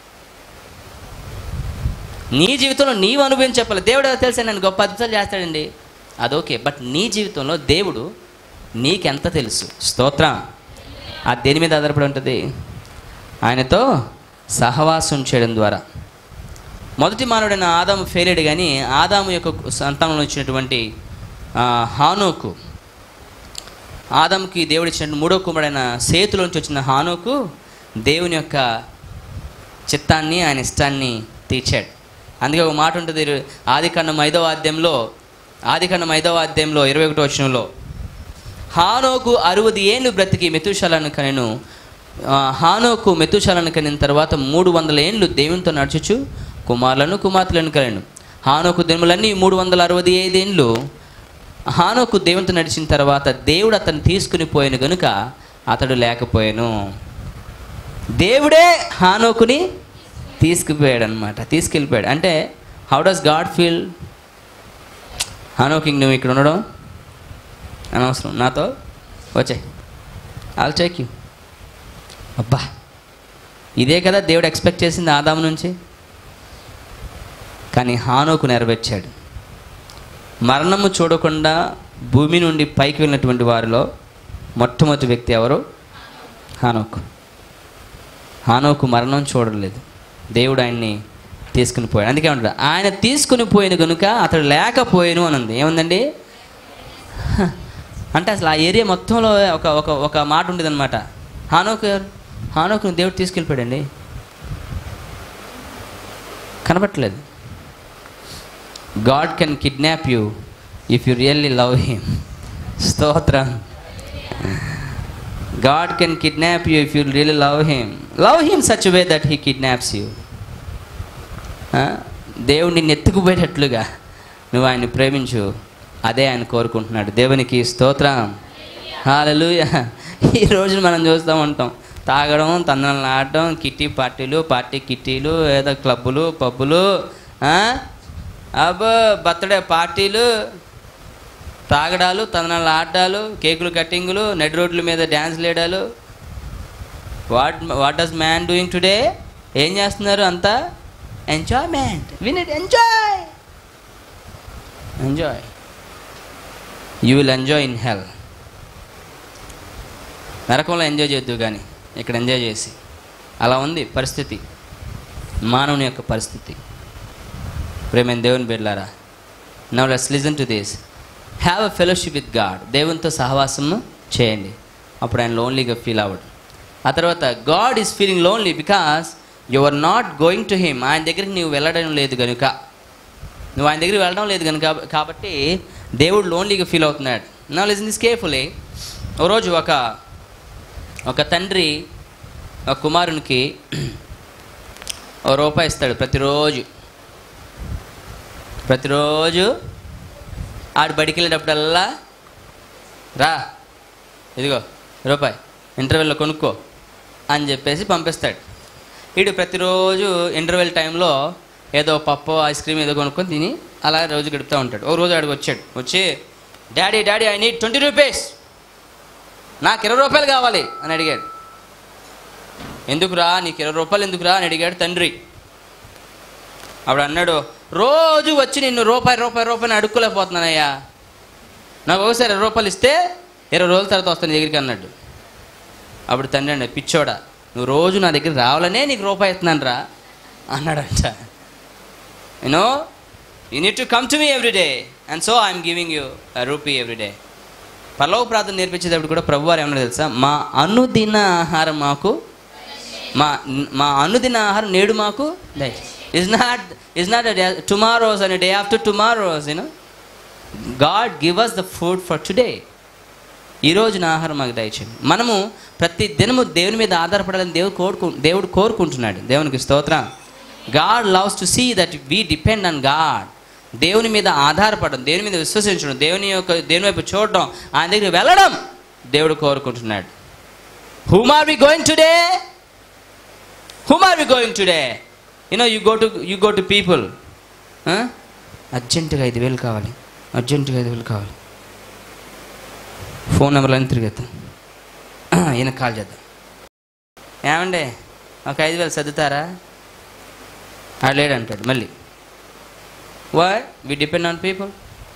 నీ జీవితంలో నీవు అనుభవించి చెప్పాలి దేవుడు ఎవరో తెలుసా నన్ను గొప్ప అద్భుతాలు చేస్తాడండి అదోకే బట్ నీ జీవితంలో దేవుడు నీకెంత తెలుసు స్తోత్రం ఆ దేని మీద ఆధారపడి ఉంటుంది ఆయనతో సహవాసం చేయడం ద్వారా మొదటి మానవుడైన ఆదాము ఫెయిల్డ్ కానీ ఆదాము యొక్క సంతానంలో వచ్చినటువంటి ఆ, హానోకు ఆదాముకి దేవుడు ఇచ్చిన మూడో కుమారుడైన సేతులోంచి వచ్చిన హానోకు దేవుని యొక్క చిత్తాన్ని ఆయన ఇష్టాన్ని తీర్చాడు అందుకే ఒక మాట ఉంటుంది ఆది ఖండం ఐదవ అధ్యాయంలో ఆది ఖండం ఐదవ అధ్యాయంలో ఇరవై ఒకటో వచనంలో హానోకు అరవది ఏళ్ళు బ్రతికి మెతుశాలను కనెను ఆ, హానోకు మెతుశాలను కనిన తర్వాత మూడు వందల ఏండ్లు దేవునితో నడుచుచు కుమారులను కుమార్తెలను కలెను హానోకు దినములన్నీ మూడు వందల అరవై ఐదేండ్లు హానోకు దేవునితో నడిచిన తర్వాత దేవుడు అతన్ని తీసుకుని పోయాను గనుక అతడు లేకపోయాను దేవుడే హానోకుని తీసుకుపోయాడు అనమాట తీసుకెళ్ళిపోయాడు అంటే హౌ డస్ గాడ్ ఫీల్ హానోకి నువ్వు ఇక్కడ ఉండడం అనవసరం నాతో వచ్చాయి ఆల్ టేక్ యూ అబ్బా ఇదే కదా దేవుడు ఎక్స్పెక్ట్ చేసింది ఆదాము నుంచి కానీ హానోకు నెరవేర్చాడు మరణము చూడకుండా భూమి నుండి పైకి వెళ్ళినటువంటి వారిలో మొట్టమొదటి వ్యక్తి ఎవరు హానోకు హానోకు మరణం చూడలేదు దేవుడు ఆయన్ని తీసుకుని పోయాడు అందుకే ఉంటాడు ఆయన తీసుకుని పోయిన కనుక అతడు లేకపోయాను అని ఉంది ఏముందండి హ, అంటే అసలు ఆ ఏరియా మొత్తంలో ఒక ఒక ఒక మాట ఉండేది అనమాట హానోకు ఎవరు హానోకుని దేవుడు తీసుకెళ్ళిపోయాడండి కనబట్టలేదు God can kidnap you if you really love him స్తోత్రం God can kidnap you if you really love him love him such way that he kidnaps you దేవుడు నిన్ను ఎత్తుకుపోయేటట్లుగా నువ్వు ఆయన్ని ప్రేమించు అదే ఆయన కోరుకుంటున్నాడు దేవునికి స్తోత్రం హాలలుయ ఈ రోజు మనం చూస్తూ ఉంటాం తాగడం తందనలు ఆడడం కిట్టి పార్టీలు పార్టీ కిట్టీలు ఏదో క్లబ్బులు పబ్బులు ఆ? అబ్బో బర్త్డే పార్టీలు తాగడాలు తందనాలు ఆడడాలు కేకులు కట్టింగులు నెడ్ రోడ్ల మీద డ్యాన్స్ లేడాలు what what does man doing today ఏం చేస్తున్నారు అంతా enjoyment win it enjoy enjoy you will enjoy in hell నరకంలో ఎంజాయ్ చేద్దు కానీ ఇక్కడ ఎంజాయ్ చేసి అలా ఉంది పరిస్థితి మానవుని యొక్క పరిస్థితి ప్రేమైన దేవుని బిడ్డలారా now let's listen to this have a fellowship with God దేవునితో సహవాసము చేయండి అప్పుడు ఆయన లోన్లీగా ఫీల్ అవ్వడు ఆ తర్వాత God is feeling lonely because you are not going to him ఆయన దగ్గరికి నీవు వెళ్ళడం లేదు కనుక నువ్వు ఆయన దగ్గరికి వెళ్ళడం లేదు కనుక కాబట్టి దేవుడు లోన్లీగా ఫీల్ అవుతున్నాడు నా లిజన్ దిస్ కేర్ఫుల్లీ ఓ రోజు ఒక ఒక తండ్రి ఒక కుమారునికి ఓ రూపాయి ఇస్తాడు ప్రతిరోజు ప్రతిరోజు ఆడు బడికి వెళ్ళేటప్పుడల్లా రా ఇదిగో రూపాయి ఇంటర్వెల్లో కొనుక్కో అని చెప్పేసి పంపిస్తాడు వీడు ప్రతిరోజు ఇంటర్వెల్ టైంలో ఏదో పప్పు ఐస్ క్రీమ్ ఏదో కొనుక్కొని తిని అలా రోజు గడుపుతూ ఉంటాడు ఒక రోజు ఆడికి వచ్చాడు వచ్చి daddy daddy I need twenty rupees నాకు ఇరవై రూపాయలు కావాలి అని అడిగాడు ఎందుకురా నీకు ఇరవై రూపాయలు ఎందుకురా అని అడిగాడు తండ్రి అప్పుడు అన్నాడు రోజు వచ్చి నిన్ను రూపాయి రూపాయి రూపాయని అడుక్కోలేకపోతున్నానయ్యా నాకు ఒకసారి ఇరవై రూపాయలు ఇస్తే ఇరవై రోజుల తర్వాత వస్తాను నీ దగ్గరికి అన్నాడు అప్పుడు తండ్రి అన్నాడు పిచ్చోడా నువ్వు రోజు నా దగ్గర రావాలనే నీకు రూపాయి ఇస్తున్నాను రా అన్నాడంట you know you need to come to me every day and so I'm giving you rupee every day పల్లవ ప్రార్థన నేర్పించేటప్పుడు కూడా ప్రభు వారు ఏమన్నా తెలుసా మా అనుదిన ఆహారం మాకు మా మా అనుదిన ఆహారం నేడు మాకు is not is not tomorrow's and day after tomorrow's you know God give us the food for today ఈ రోజు నా ఆహారం మాకు దయచేయండి మనము ప్రతి దినము దేవుని మీద ఆధారపడాలని దేవుడు కోరుకు దేవుడు కోరుకుంటున్నాడు దేవునికి స్తోత్రం God loves to see that we depend on God దేవుని మీద ఆధారపడడం దేవుని మీద విశ్వసించడం దేవుని యొక్క దేవుని వైపు చూడడం ఆయన దగ్గరికి వెళ్ళడం దేవుడు కోరుకుంటున్నాడు whom are we going today whom are we going today you know you go to you go to people అర్జెంటుగా ఐదు వేలు కావాలి అర్జెంటుగా ఐదు వేలు కావాలి ఫోన్ నెంబర్లు అన్నీ తిరిగేద్దాం ఈయన కాల్ చేద్దాం ఏమండి ఒక ఐదు వేలు సర్దుతారా ఆ లేడంటాడు మళ్ళీ why we depend on people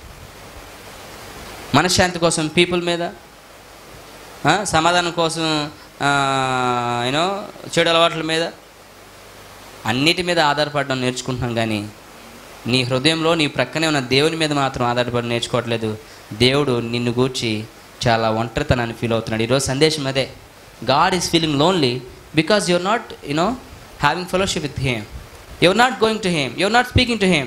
మనశ్శాంతి కోసం పీపుల్ మీద ఆ, సమాధానం కోసం యూనో చెడు అలవాట్ల మీద అన్నిటి మీద ఆధారపడడం నేర్చుకుంటున్నాం కానీ నీ హృదయంలో నీ ప్రక్కనే ఉన్న దేవుని మీద మాత్రం ఆధారపడి నేర్చుకోవట్లేదు దేవుడు నిన్ను గూర్చి చాలా ఒంటరితనాన్ని ఫీల్ అవుతున్నాడు ఈరోజు సందేశం అదే God is feeling lonely because your not you know having fellowship with him your not going to him your not speaking to him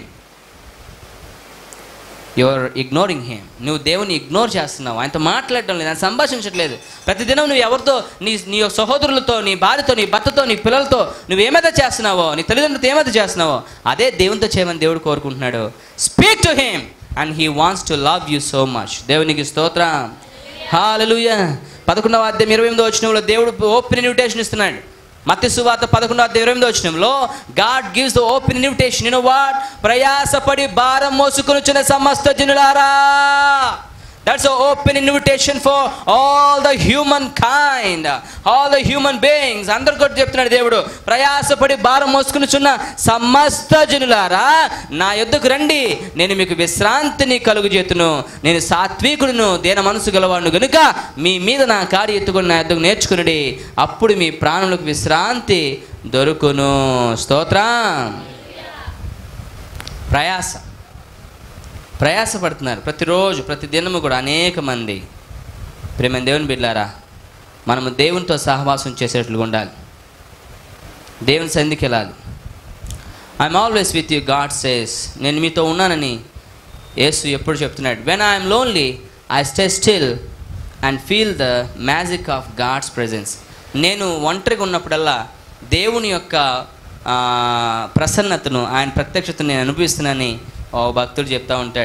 your ignoring him నువ్వు దేవుని ఇగ్నోర్ చేస్తున్నావు ఆయనతో మాట్లాడడం లేదు ఆయన సంభాషించట్లేదు ప్రతిదినం నువ్వు ఎవరితో నీ నీ యొక్క సహోదరులతో నీ భార్యతో నీ భర్తతో నీ పిల్లలతో నువ్వు ఏమైతే చేస్తున్నావో నీ తల్లిదండ్రులతో ఏమైతే చేస్తున్నావో అదే దేవునితో చేయమని దేవుడు కోరుకుంటున్నాడు speak to him and he wants to love you so much దేవునికి స్తోత్రం హాలలుయ పదకొండవ అధ్యాయం ఇరవై ఎనిమిదో వచ్చినంలో దేవుడు ఓపెన్ ఇన్విటేషన్ ఇస్తున్నాడు మత్తి సువార్త పదకొండవ అధ్యాయం ఇరవై ఎనిమిదో వచ్చినంలో God gives the open invitation you know what ప్రయాసపడి భారం మోసుకొనుచున్న సమస్త జనులారా that's open invitation for all the humankind all the human beings అందరు కూడా చెప్తున్నాడు దేవుడు ప్రయాసపడి భారం మోసుకునిచున్న సమస్త జనులారా నా యొద్దకు రండి నేను మీకు విశ్రాంతిని కలుగు చేతును నేను సాత్వికుడును దేన మనసు గలవాడు గనుక మీ మీద నా కార్య ఎత్తుకుని నా యొద్దకు నేర్చుకునుడి అప్పుడు మీ ప్రాణులకు విశ్రాంతి దొరుకును స్తోత్రం ప్రయాస ప్రయాసపడుతున్నారు ప్రతిరోజు ప్రతి దినము కూడా అనేక మంది ప్రేమ దేవుని బిడ్డారా మనము దేవునితో సహవాసం చేసేట్లుగా ఉండాలి దేవుని సంధికి వెళ్ళాలి I'm always with you God says నేను మీతో ఉన్నానని యేసు ఎప్పుడు చెప్తున్నాడు when I'm lonely I stay still and feel the magic of God's presence నేను ఒంటరిగా ఉన్నప్పుడల్లా దేవుని యొక్క ఆ, ప్రసన్నతను ఆయన ప్రత్యక్షతను నేను అనుభవిస్తున్నానని ఓ భక్తుడు చెప్తా ఉంటాడు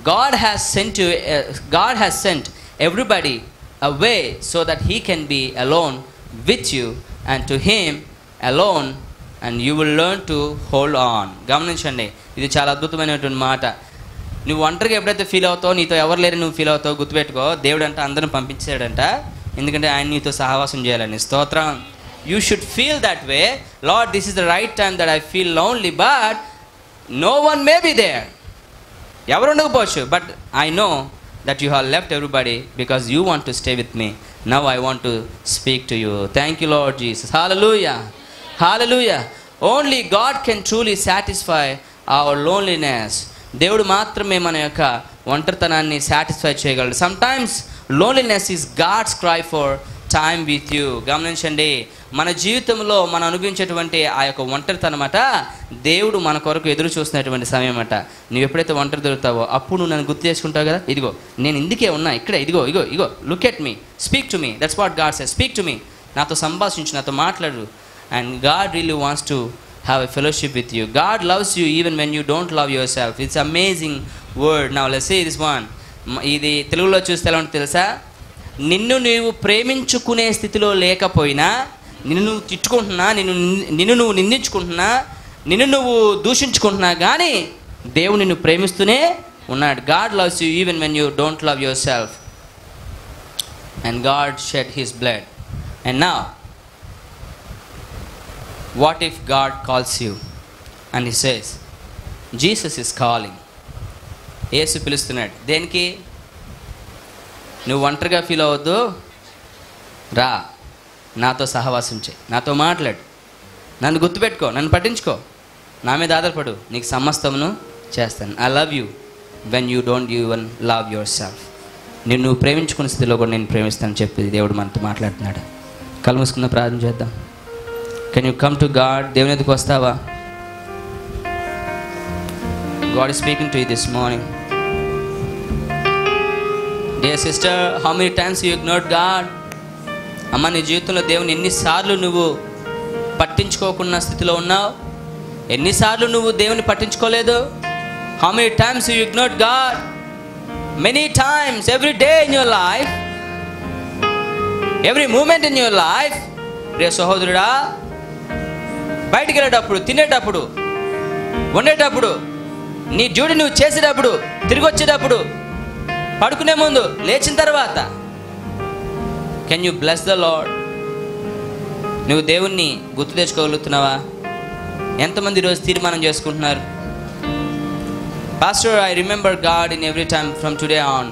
God has sent you, uh, God has sent everybody away so that He can be alone with you and to Him alone and you will learn to hold on. గమనించండి ఇది చాలా అద్భుతమైనటువంటి మాట నువ్వు ఒంటరిగా ఎప్పుడైతే ఫీల్ అవుతావో నీతో ఎవరు లేరు నువ్వు ఫీల్ అవుతావు గుర్తుపెట్టుకో దేవుడు అంటే అందరిని పంపించాడంట ఎందుకంటే ఆయన నీతో సహవాసం చేయాలని స్తోత్రం you should feel that way Lord this is the right time that I feel lonely but no one may be there ఎవరు ఉండకపోవచ్చు but I know that you have left everybody because you want to stay with me now I want to speak to you thank you Lord Jesus hallelujah hallelujah only God can truly satisfy our loneliness దేవుడు మాత్రమే మన యొక్క ఒంటరితనాన్ని satisfy చేయగలడు some times loneliness is God's cry for time with you గమనించండి మన జీవితంలో మనం అనుభవించేటువంటి ఆ యొక్క ఒంటరితనమాట దేవుడు మన కొరకు ఎదురు చూస్తున్నటువంటి సమయం అట నువ్వు ఎప్పుడైతే ఒంటరి దొరుకుతావో అప్పుడు నువ్వు నన్ను గుర్తు చేసుకుంటావు కదా ఇదిగో నేను ఇందుకే ఉన్నా ఇక్కడ ఇదిగో ఇగో ఇగో look at me speak to me that's what God say speak to me నాతో సంభాషించు నాతో మాట్లాడు and God really wants to have a fellowship with you God loves you even when you don't love yourself it's amazing word నా less this one ఇది తెలుగులో చూస్తే ఎలా ఉంటుంది తెలుసా నిన్ను నీవు ప్రేమించుకునే స్థితిలో లేకపోయినా నిన్ను నువ్వు తిట్టుకుంటున్నా నిన్ను నిన్ను నువ్వు నిందించుకుంటున్నా నిన్ను నువ్వు దూషించుకుంటున్నా కానీ దేవుడు నిన్ను ప్రేమిస్తూనే ఉన్నాడు God loves you even when you don't love yourself and God shed his blood and నా what if God calls you and he says Jesus is calling Yesu పిలుస్తున్నాడు దేనికి నువ్వు ఒంటరిగా ఫీల్ అవ్వద్దు రా నాతో సహవాసం చేయి నాతో మాట్లాడు నన్ను గుర్తుపెట్టుకో నన్ను పట్టించుకో నా మీద ఆధారపడు నీకు సమస్తమును చేస్తాను I love you when you don't you one love yourself నేను నువ్వు ప్రేమించుకున్న స్థితిలో కూడా నేను ప్రేమిస్తాను చెప్పి దేవుడు మనతో మాట్లాడుతున్నాడు కళ్ళు మూసుకున్న ప్రార్థన చేద్దాం can you come to God దేవుని ఎదుకు వస్తావా God is speaking to you this morning. Dear sister, how many times you ignored God? అమ్మ నీ జీవితంలో దేవుని ఎన్నిసార్లు నువ్వు పట్టించుకోకున్న స్థితిలో ఉన్నావు ఎన్నిసార్లు నువ్వు దేవుని పట్టించుకోలేదు how many times you ignored God many times every day in your life every moment in your life ప్రియ సహోదరుడా బయటికి వెళ్ళేటప్పుడు తినేటప్పుడు ఉండేటప్పుడు నీ డ్యూటీ నువ్వు చేసేటప్పుడు తిరిగి వచ్చేటప్పుడు పడుకునే ముందు లేచిన తర్వాత can you bless the Lord నువ్వు దేవుణ్ణి గుర్తు తెచ్చుకోగలుగుతున్నావా ఎంతమంది ఈరోజు తీర్మానం చేసుకుంటున్నారు pastor I remember God in every time from today on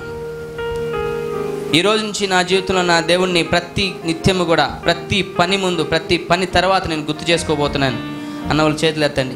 ఈ రోజు నుంచి నా జీవితంలో నా దేవుణ్ణి ప్రతి నిత్యము కూడా ప్రతి పని ముందు ప్రతి పని తర్వాత నేను గుర్తు చేసుకోబోతున్నాను అన్న వాళ్ళు చేతులు ఎత్తండి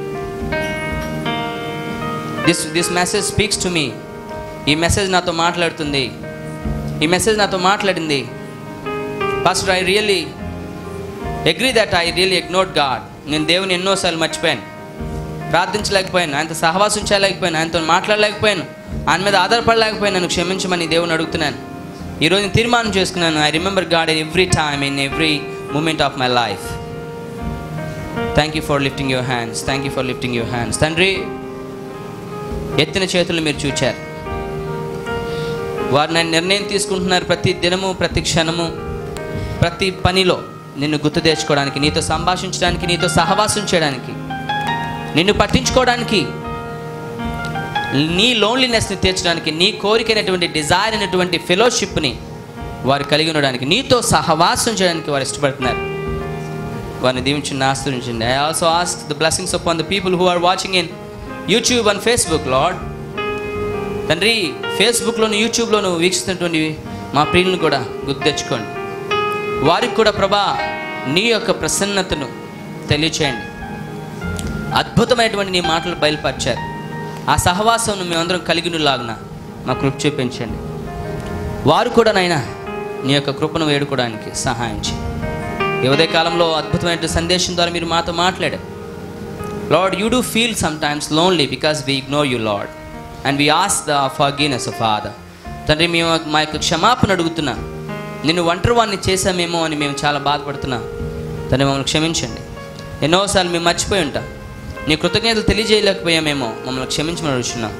this this message speaks to me ఈ మెసేజ్ నాతో మాట్లాడుతుంది ఈ మెసేజ్ నాతో మాట్లాడింది first I really agree that I really ignored God నేను దేవుని ఎన్నోసార్లు మర్చిపోయాను ప్రార్థించలేకపోయాను ఆయనతో సహవాసం చేయలేకపోయాను ఆయనతో మాట్లాడలేకపోయాను ఆయన మీద ఆధారపడలేకపోయాను నన్ను క్షమించమని దేవుని అడుగుతున్నాను ఈరోజు నేను తీర్మానం చేసుకున్నాను I remember God in every time in every moment of my life thank you for lifting your hands thank you for lifting your hands తండ్రి ఎత్తిన చేతులు మీరు చూచారు వారు నన్ను నిర్ణయం తీసుకుంటున్నారు ప్రతి దినము ప్రతి క్షణము ప్రతి పనిలో నిన్ను గుర్తు తెచ్చుకోవడానికి నీతో సంభాషించడానికి నీతో సహవాసం చేయడానికి నిన్ను పట్టించుకోవడానికి నీ లోన్లీనెస్ని తీర్చడానికి నీ కోరికైనటువంటి డిజైర్ అయినటువంటి ఫెలోషిప్ని వారు కలిగి ఉండడానికి నీతో సహవాసం చేయడానికి వారు ఇష్టపడుతున్నారు వారిని దీవించండి ఆశ్రయించండి I also ask the blessings upon the people who are watching in YouTube and Facebook Lord తండ్రి ఫేస్బుక్లోను యూట్యూబ్లోను వీక్షిస్తున్నటువంటి మా ప్రియులను కూడా గుర్తు తెచ్చుకోండి వారికి కూడా ప్రభా నీ యొక్క ప్రసన్నతను తెలియచేయండి అద్భుతమైనటువంటి నీ మాటలు బయలుపరిచారు ఆ సహవాసం మేమందరం కలిగినలాగున మా కృప చూపించండి వారు కూడా నైనా నీ యొక్క కృపను వేడుకోవడానికి సహాయం చేయండి ఈ ఉదయ కాలంలో అద్భుతమైన సందేశం ద్వారా మీరు మాతో మాట్లాడారు Lord you do feel sometimes lonely because we ignore you Lord and we ask the forgiveness of father తండ్రి మేము మా యొక్క క్షమాపణ అడుగుతున్నాం నిన్ను ఒంటరి వాడిని చేశామేమో అని మేము చాలా బాధపడుతున్నాం తండ్రి మమ్మల్ని క్షమించండి ఎన్నోసార్లు మేము మర్చిపోయి ఉంటాం నీ కృతజ్ఞతలు తెలియజేయలేకపోయామేమో మమ్మల్ని క్షమించమని అడుగుతున్నాం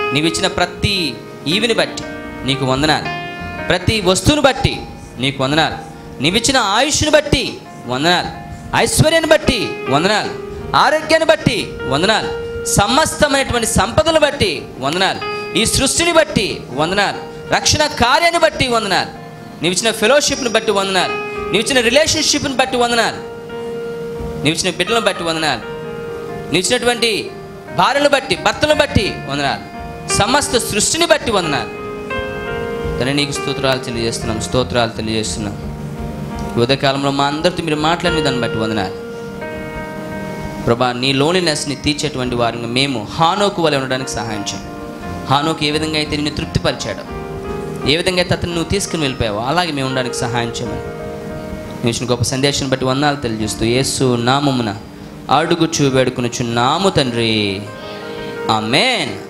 నీవు ఇచ్చిన ప్రతి ఈవిని బట్టి నీకు వందనాలు ప్రతి వస్తువుని బట్టి నీకు వందనాలు నీవిచ్చిన ఆయుష్ని బట్టి వందనాలు ఐశ్వర్యాన్ని బట్టి వందనాలు ఆరోగ్యాన్ని బట్టి వందనాలు సమస్తమైనటువంటి సంపదలు బట్టి వందనాలు ఈ సృష్టిని బట్టి వందనాలు రక్షణ కార్యాన్ని బట్టి వందనాలు నీవిచ్చిన ఫెలోషిప్ని బట్టి వందనాలు నీవిచ్చిన రిలేషన్షిప్ని బట్టి వందనాలు నీవిచ్చిన బిడ్డలను బట్టి వందనాలు నీవిచ్చినటువంటి భార్యను బట్టి భర్తను బట్టి వందనాలు సమస్త సృష్టిని బట్టి వందనాలు తన నీకు స్తోత్రాలు తెలియజేస్తున్నాం స్తోత్రాలు తెలియజేస్తున్నాం ఈ ఉదయకాలంలో మా అందరితో మీరు మాట్లాడిన దాన్ని బట్టి వందనాలు ప్రభా నీ లోన్లీనెస్ని తీర్చేటువంటి వారిని మేము హానోకు వలె ఉండడానికి సహాయం చేయం హానోకు ఏ విధంగా అయితే నిన్ను తృప్తిపరిచాడు ఏ విధంగా అయితే అతను నువ్వు తీసుకుని వెళ్ళిపోయావో అలాగే మేము ఉండడానికి సహాయం చేయమని నువ్వు ఇచ్చిన గొప్ప సందేశాన్ని బట్టి వందనాలు తెలియజేస్తూ యేసు నామమున అడుగుచు వేడుకొనుచు నాము తండ్రి ఆమెన్